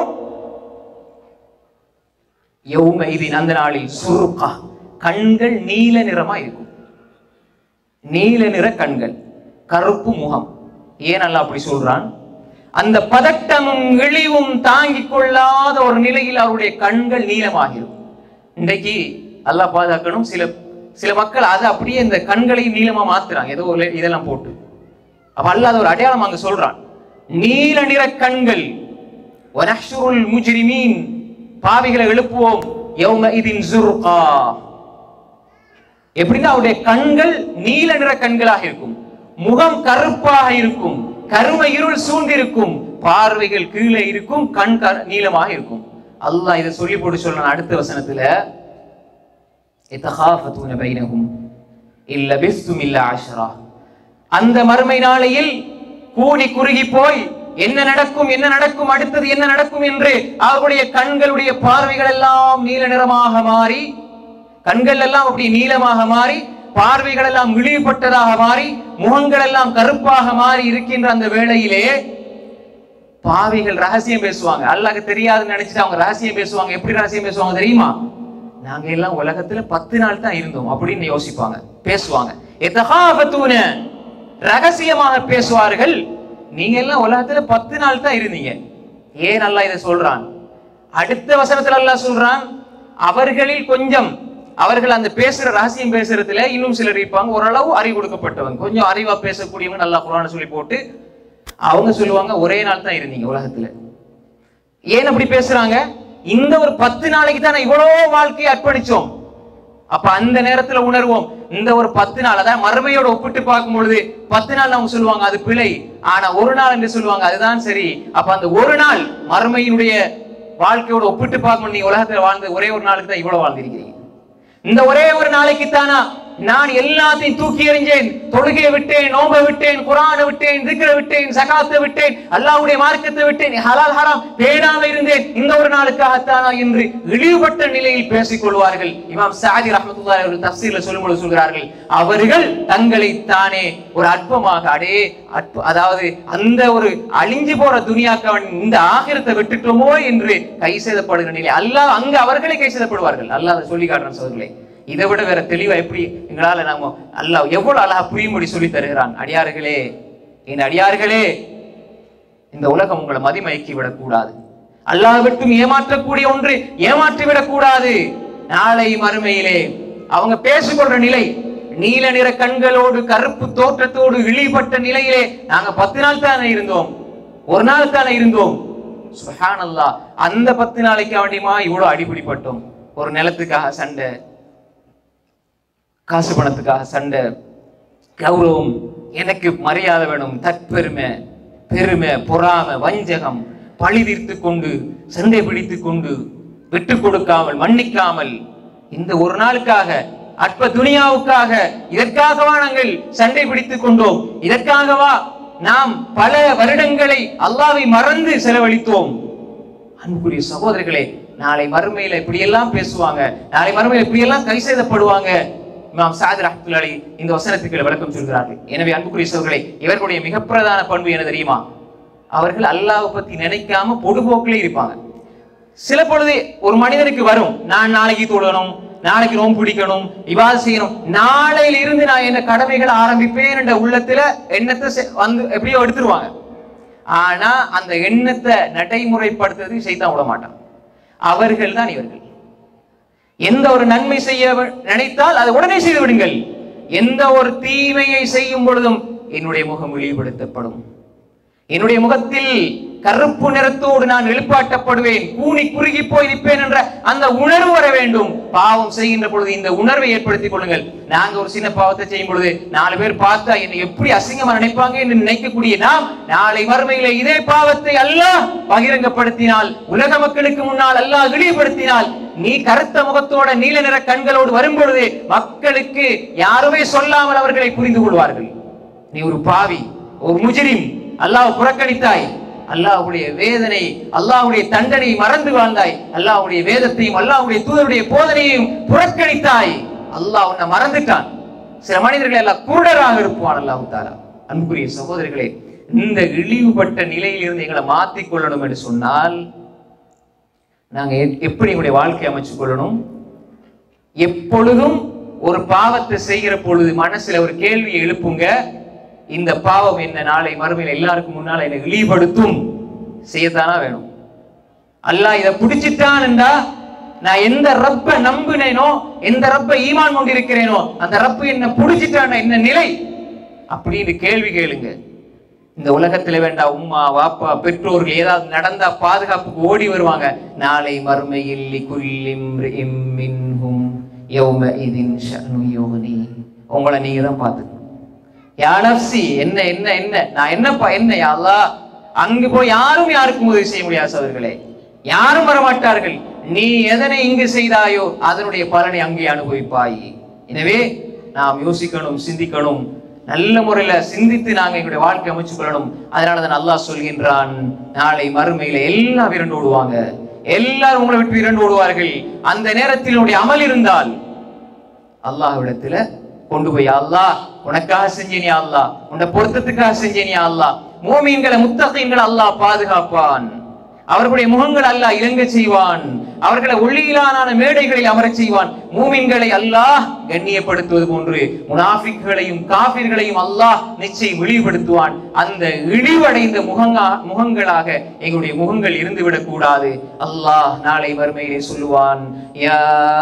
யௌமைதின் அந்த நாளில் சுருக்கா கண்கள் நீல நிறமா இருக்கும் நீல நிற கண்கள் கருப்பு முகம் ஏன் அல்லாஹ் அப்படி சொல்றான் அந்த பதட்டமும் இழிவும் தாங்கிக் கொள்ளாத ஒரு நிலையில் அவருடைய கண்கள் நீளமாகிரும் இன்றைக்கு அல்லாஹ் பாதுகாக்கணும் சில சில மக்கள் அதை அப்படியே இந்த கண்களையும் நீளமா மாத்துறாங்க ஏதோ ஒரு இதெல்லாம் போட்டு அப்ப அல்லாஹ் அதை ஒரு அடையாளம் அங்க சொல்றான் நீல நிற கண்கள் வனஹ்ஷுருல் முஜ்ரிமீன் பாவிகளை எழுப்புவோம் யௌம இதின் ஜுர்கா எப்படின்னா அவருடைய கண்கள் நீல நிற கண்களாக இருக்கும் முகம் கருப்பாக இருக்கும் கருமை இருள் சூழ்ந்திருக்கும் பார்வைகள் கீழே இருக்கும் கண் கர- நீளமாக இருக்கும் அல்லாஹ் இதை சொல்லி போட்டு சொல்றான் அடுத்த வசனத்துல يتخافتون بينهم إن لبثتم إلا عشرة அந்த மறுமை நாளையில் கூடி குறுகி போய் என்ன நடக்கும் என்ன நடக்கும் அடுத்தது என்ன நடக்கும் என்று அவருடைய கண்களுடைய பார்வைகள் எல்லாம் நீல நிறமாக மாறி கண்கள் எல்லாம் அப்படி நீளமாக மாறி பார்வைகள் எல்லாம் இழிவுபட்டதாக மாறி முகங்கள் எல்லாம் கருப்பாக மாறி இருக்கின்ற அந்த வேளையிலே பாவிகள் ரகசியம் பேசுவாங்க அல்லாஹ்க்கு தெரியாதுன்னு நினைச்சிட்டு அவங்க ரகசியம் பேசுவாங்க எப்படி ரகசியம் பேசுவாங்க தெரியுமா நாங்க எல்லாம் உலகத்துல பத்து நாள் தான் இருந்தோம் அப்படின்னு யோசிப்பாங்க பேசுவாங்க எத்தகாபத்தூன ரகசியமாக பேசுவார்கள் நீங்க எல்லாம் உலகத்துல பத்து நாள் தான் இருந்தீங்க ஏன் அல்லாஹ் இதை சொல்றான் அடுத்த வசனத்துல அல்லாஹ் சொல்றான் அவர்களில் கொஞ்சம் அவர்கள் அந்த பேசுற ரகசியம் பேசுறதுல இன்னும் சிலர் இருப்பாங்க ஓரளவு அறிவு கொடுக்கப்பட்டவங்க கொஞ்சம் அறிவா பேசக்கூடியவங்க நல்லா குரான சொல்லி போட்டு அவங்க சொல்லுவாங்க ஒரே நாள் தான் இருந்தீங்க உலகத்துல ஏன் அப்படி பேசுறாங்க இந்த ஒரு பத்து நாளைக்கு தான் நான் இவ்வளவு வாழ்க்கையை அர்ப்பணிச்சோம் அப்ப அந்த நேரத்துல உணர்வோம் இந்த ஒரு பத்து நாள் அதாவது மறுமையோட ஒப்பிட்டு பார்க்கும் பொழுது பத்து நாள் அவங்க சொல்லுவாங்க அது பிழை ஆனா ஒரு நாள் என்று சொல்லுவாங்க அதுதான் சரி அப்ப அந்த ஒரு நாள் மறுமையினுடைய வாழ்க்கையோட ஒப்பிட்டு பார்க்கணும் நீங்க உலகத்துல வாழ்ந்த ஒரே ஒரு நாளுக்கு தான் இவ்வளவு வாழ்ந்திருக்கிறீங்க இந்த ஒரே ஒரு நாளைக்கு தானா நான் எல்லாத்தையும் தூக்கி எறிஞ்சேன் தொழுகையை விட்டேன் நோம்பை விட்டேன் குரானை விட்டேன் திக்ர விட்டேன் சகாத்தை விட்டேன் அல்லாஹ்வுடைய மார்க்கத்தை விட்டேன் ஹலால் ஹராம் பேடாம இருந்தேன் இந்த ஒரு நாளுக்காகத்தானா என்று இழிவுபட்ட நிலையில் பேசிக் கொள்வார்கள் இமாம் சாதி ரஹமத்துல்லாஹி அவர்கள் தஃசீர்ல சொல்லும்போது சொல்கிறார்கள் அவர்கள் தங்களை தானே ஒரு அற்பமாக அடே அற்ப அதாவது அந்த ஒரு அழிஞ்சு போற துனியாக்கு அவன் இந்த ஆகிரத்தை விட்டுட்டோமோ என்று கை செய்தப்படுகிற நிலை அல்லாஹ் அங்க அவர்களே கை செய்தப்படுவார்கள் அல்லாஹ் அதை சொல்லி காட்டுறான் சோதர்களே இதை விட வேற தெளிவா எப்படி எங்களால நாம அல்லாஹ் எவ்வளவு அழகா புரியும்படி சொல்லி தருகிறான் அடியார்களே இந்த அடியார்களே இந்த உலகம் உங்களை மதிமயக்கி விடக்கூடாது அல்லாஹ் விட்டும் ஏமாற்றக்கூடிய ஒன்று ஏமாற்றி விடக்கூடாது நாளை மறுமையிலே அவங்க பேசிக்கொள்ற நிலை நீல நிற கண்களோடு கருப்பு தோற்றத்தோடு இழிபட்ட நிலையிலே நாங்க பத்து நாள் தானே இருந்தோம் ஒரு நாள் தானே இருந்தோம் சுஹானல்லா அந்த பத்து நாளைக்கு வேண்டியமா இவ்வளவு அடிபிடிப்பட்டோம் ஒரு நிலத்துக்காக சண்டை காசு பணத்துக்காக சண்டை கௌரவம் எனக்கு மரியாதை வேணும் தற்பெருமை பெருமை பொறாமை வஞ்சகம் பழி தீர்த்து கொண்டு சண்டை பிடித்து கொண்டு விட்டு கொடுக்காமல் மன்னிக்காமல் இந்த ஒரு நாளுக்காக அற்ப துனியாவுக்காக இதற்காகவா நாங்கள் சண்டை பிடித்துக் கொண்டோம் இதற்காகவா நாம் பல வருடங்களை அல்லாவை மறந்து செலவழித்தோம் அன்புக்குரிய சகோதரர்களே நாளை மறுமையில இப்படியெல்லாம் பேசுவாங்க நாளை மறுமையில இப்படியெல்லாம் கை செய்தப்படுவாங்க இமாம் சாத் ரஹ்மத்துல்லாஹி இந்த வசனத்துக்கு விளக்கம் சொல்கிறார்கள் எனவே அன்புக்குரிய சகோதரர்களே இவர்களுடைய மிக பிரதான பண்பு என்ன தெரியுமா அவர்கள் அல்லாஹ்வை பத்தி நினைக்காம பொடுபோக்கிலே இருப்பாங்க சில பொழுது ஒரு மனிதனுக்கு வரும் நான் நாளைக்கு தொழணும் நாளைக்கு நோன்பு பிடிக்கணும் இவாது செய்யணும் நாளையில இருந்து நான் என்ன கடமைகளை ஆரம்பிப்பேன் என்ற உள்ளத்துல எண்ணத்தை செ- வந்து எப்படியோ எடுத்துருவாங்க ஆனா அந்த எண்ணத்தை நடைமுறைப்படுத்துறதுக்கு செய்தான் விட மாட்டான் அவர்கள் தான் இவர்கள் எந்த ஒரு நன்மை செய்ய வ- நினைத்தால் அதை உடனே செய்து விடுங்கள் எந்த ஒரு தீமையை செய்யும் பொழுதும் என்னுடைய முகம் இழிவுபடுத்தப்படும் என்னுடைய முகத்தில் கருப்பு நிறத்தோடு நான் எழுப்பாட்டப்படுவேன் கூனி குறுகி போய் நிற்பேன் என்ற அந்த உணர்வு வர வேண்டும் பாவம் செய்கின்ற பொழுது இந்த உணர்வை ஏற்படுத்திக் கொள்ளுங்கள் நாங்க ஒரு சின்ன பாவத்தை செய்யும் பொழுது நாலு பேர் பார்த்தா என்னை எப்படி அசிங்கமா நினைப்பாங்க என்று நினைக்கக்கூடிய நாம் நாளை மறுமையிலே இதே பாவத்தை அல்லாஹ் பகிரங்கப்படுத்தினால் உலக மக்களுக்கு முன்னால் அல்லாஹ் இழிவுபடுத்தினால் நீ கருத்த முகத்தோட நீல நிற கண்களோடு வரும்பொழுது மக்களுக்கு யாருமே சொல்லாமல் அவர்களை புரிந்து கொள்வார்கள் நீ ஒரு பாவி ஒரு முஜிரிம் அல்லாஹ் புறக்கணித்தாய் அல்லாஹ்வுடைய வேதனை அல்லாஹ்வுடைய தண்டனை மறந்து வாழ்ந்தாய் அல்லாஹ்வுடைய வேதத்தையும் அல்லாஹ்வுடைய தூதருடைய போதனையும் புறக்கணித்தாய் அல்லாஹ் உன்னை மறந்துட்டான் சில மனிதர்கள் எல்லாம் குருடராக இருப்பான் அல்லாஹ் தாலா அன்புக்குரிய சகோதரர்களே இந்த இழிவுபட்ட நிலையிலிருந்து எங்களை மாற்றிக் கொள்ளணும் என்று சொன்னால் நாங்க எ- எப்படி எங்களுடைய வாழ்க்கை அமைச்சுக் கொள்ளணும் எப்பொழுதும் ஒரு பாவத்தை செய்கிற பொழுது மனசுல ஒரு கேள்வியை எழுப்புங்க இந்த பாவம் என்ன நாளை மறுமையில் எல்லாருக்கும் முன்னால என்னை இழிவுபடுத்தும் செய்யத்தானா வேணும் அல்லாஹ் இதை பிடிச்சிட்டான்டா நான் எந்த ரப்ப நம்பினேனோ எந்த ரப்ப ஈமான் கொண்டிருக்கிறேனோ அந்த ரப்பு என்ன பிடிச்சிட்டான் என்ன நிலை அப்படின்னு கேள்வி கேளுங்க இந்த உலகத்துல வேண்டாம் உம்மா வாப்பா பெற்றோர்கள் ஏதாவது நடந்தா பாதுகாப்புக்கு ஓடி வருவாங்க நாளை மறுமையில் லிகுல்லிம் ரிஇம் மின்ஹும் யௌமஇதின் ஷஅனு யுக்னி உங்களை நீங்க தான் பார்த்துக்கணும் யா நஃப்ஸி என்ன என்ன என்ன நான் என்னப்பா என்ன யா அல்லாஹ் அங்கு போய் யாரும் யாருக்கும் உதவி செய்ய முடியாது சகோதரர்களே யாரும் வரமாட்டார்கள் நீ எதனை இங்கு செய்தாயோ அதனுடைய பலனை அங்கே அனுபவிப்பாய் எனவே நாம் யோசிக்கணும் சிந்திக்கணும் நல்ல முறையில சிந்தித்து நாங்க எங்களுடைய வாழ்க்கை அமைச்சுக் கொள்ளணும் அதனால தான் அல்லாஹ் சொல்கின்றான் நாளை மறுமையில எல்லாம் இரண்டு ஓடுவாங்க எல்லாரும் உங்களை விட்டு இரண்டு ஓடுவார்கள் அந்த நேரத்தில் உன்னுடைய அமல் இருந்தால் அல்லாஹ்விடத்துல கொண்டு போய் அல்லாஹ் உனக்காக செஞ்சேனே அல்லாஹ் உன்னை பொருத்தத்துக்காக செஞ்சேனே அல்லாஹ் மூமீன்களை முத்தகீன்களை அல்லாஹ் பாதுகாப்பான் அவர்களுடைய முகங்கள் அல்லாஹ் இறங்க செய்வான் அவர்களை ஒளியிலான மேடைகளில் அமரச் செய்வான் மூமின்களை அல்லாஹ் கண்ணியப்படுத்துவது போன்று முனாஃபிக்குகளையும் காபிர்களையும் அல்லாஹ் நிச்சயம் இழிவுபடுத்துவான் அந்த இழிவடைந்த முகங்கா முகங்களாக எங்களுடைய முகங்கள் இருந்துவிடக் கூடாது அல்லாஹ் நாளை மறுமையிலே சொல்லுவான் யா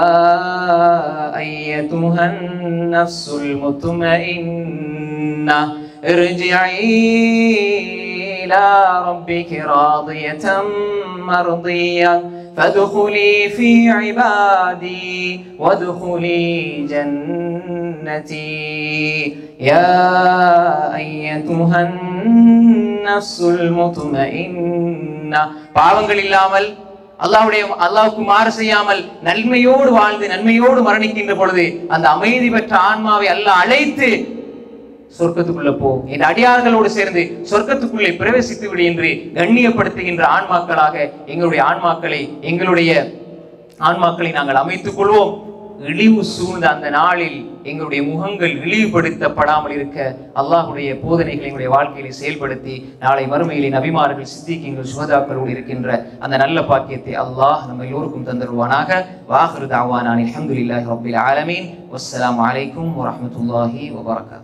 ஐயதுஹன் நஃப்ஸுல் முத்மஇன்னா ارجعي إلى ربك راضية مرضية فادخلي في عبادي وادخلي جنتي يا أيتها النفس المطمئنة பாவங்கள் இல்லாமல் அல்லாஹ்வுடைய அல்லாஹ்வுக்கு மாறு செய்யாமல் நன்மையோடு வாழ்ந்து நன்மையோடு மரணிக்கின்ற பொழுது அந்த அமைதி பெற்ற ஆன்மாவை அல்லாஹ் அழைத்து சொர்க்கத்துக்குள்ள போ என் அடியார்களோடு சேர்ந்து சொர்க்கத்துக்குள்ளே பிரவேசித்து விடு என்று கண்ணியப்படுத்துகின்ற ஆன்மாக்களாக எங்களுடைய ஆன்மாக்களை எங்களுடைய ஆன்மாக்களை நாங்கள் அமைத்துக் கொள்வோம் இழிவு சூழ்ந்த அந்த நாளில் எங்களுடைய முகங்கள் இழிவுபடுத்தப்படாமல் இருக்க அல்லாஹ்வுடைய போதனைகளை எங்களுடைய வாழ்க்கையிலே செயல்படுத்தி நாளை மறுமையிலே நபிமார்கள் சித்திக்கிங்கள் சுகதாக்களோடு இருக்கின்ற அந்த நல்ல பாக்கியத்தை அல்லாஹ் நம்ம எல்லோருக்கும் தந்தருவானாக வாஹிரு தாவானான் அல்ஹம்துலில்லாஹி ரப்பில் ஆலமீன் வஸ்ஸலாமு அலைக்கும் வரஹ்மத்துல்லாஹி வபரகாத்துஹு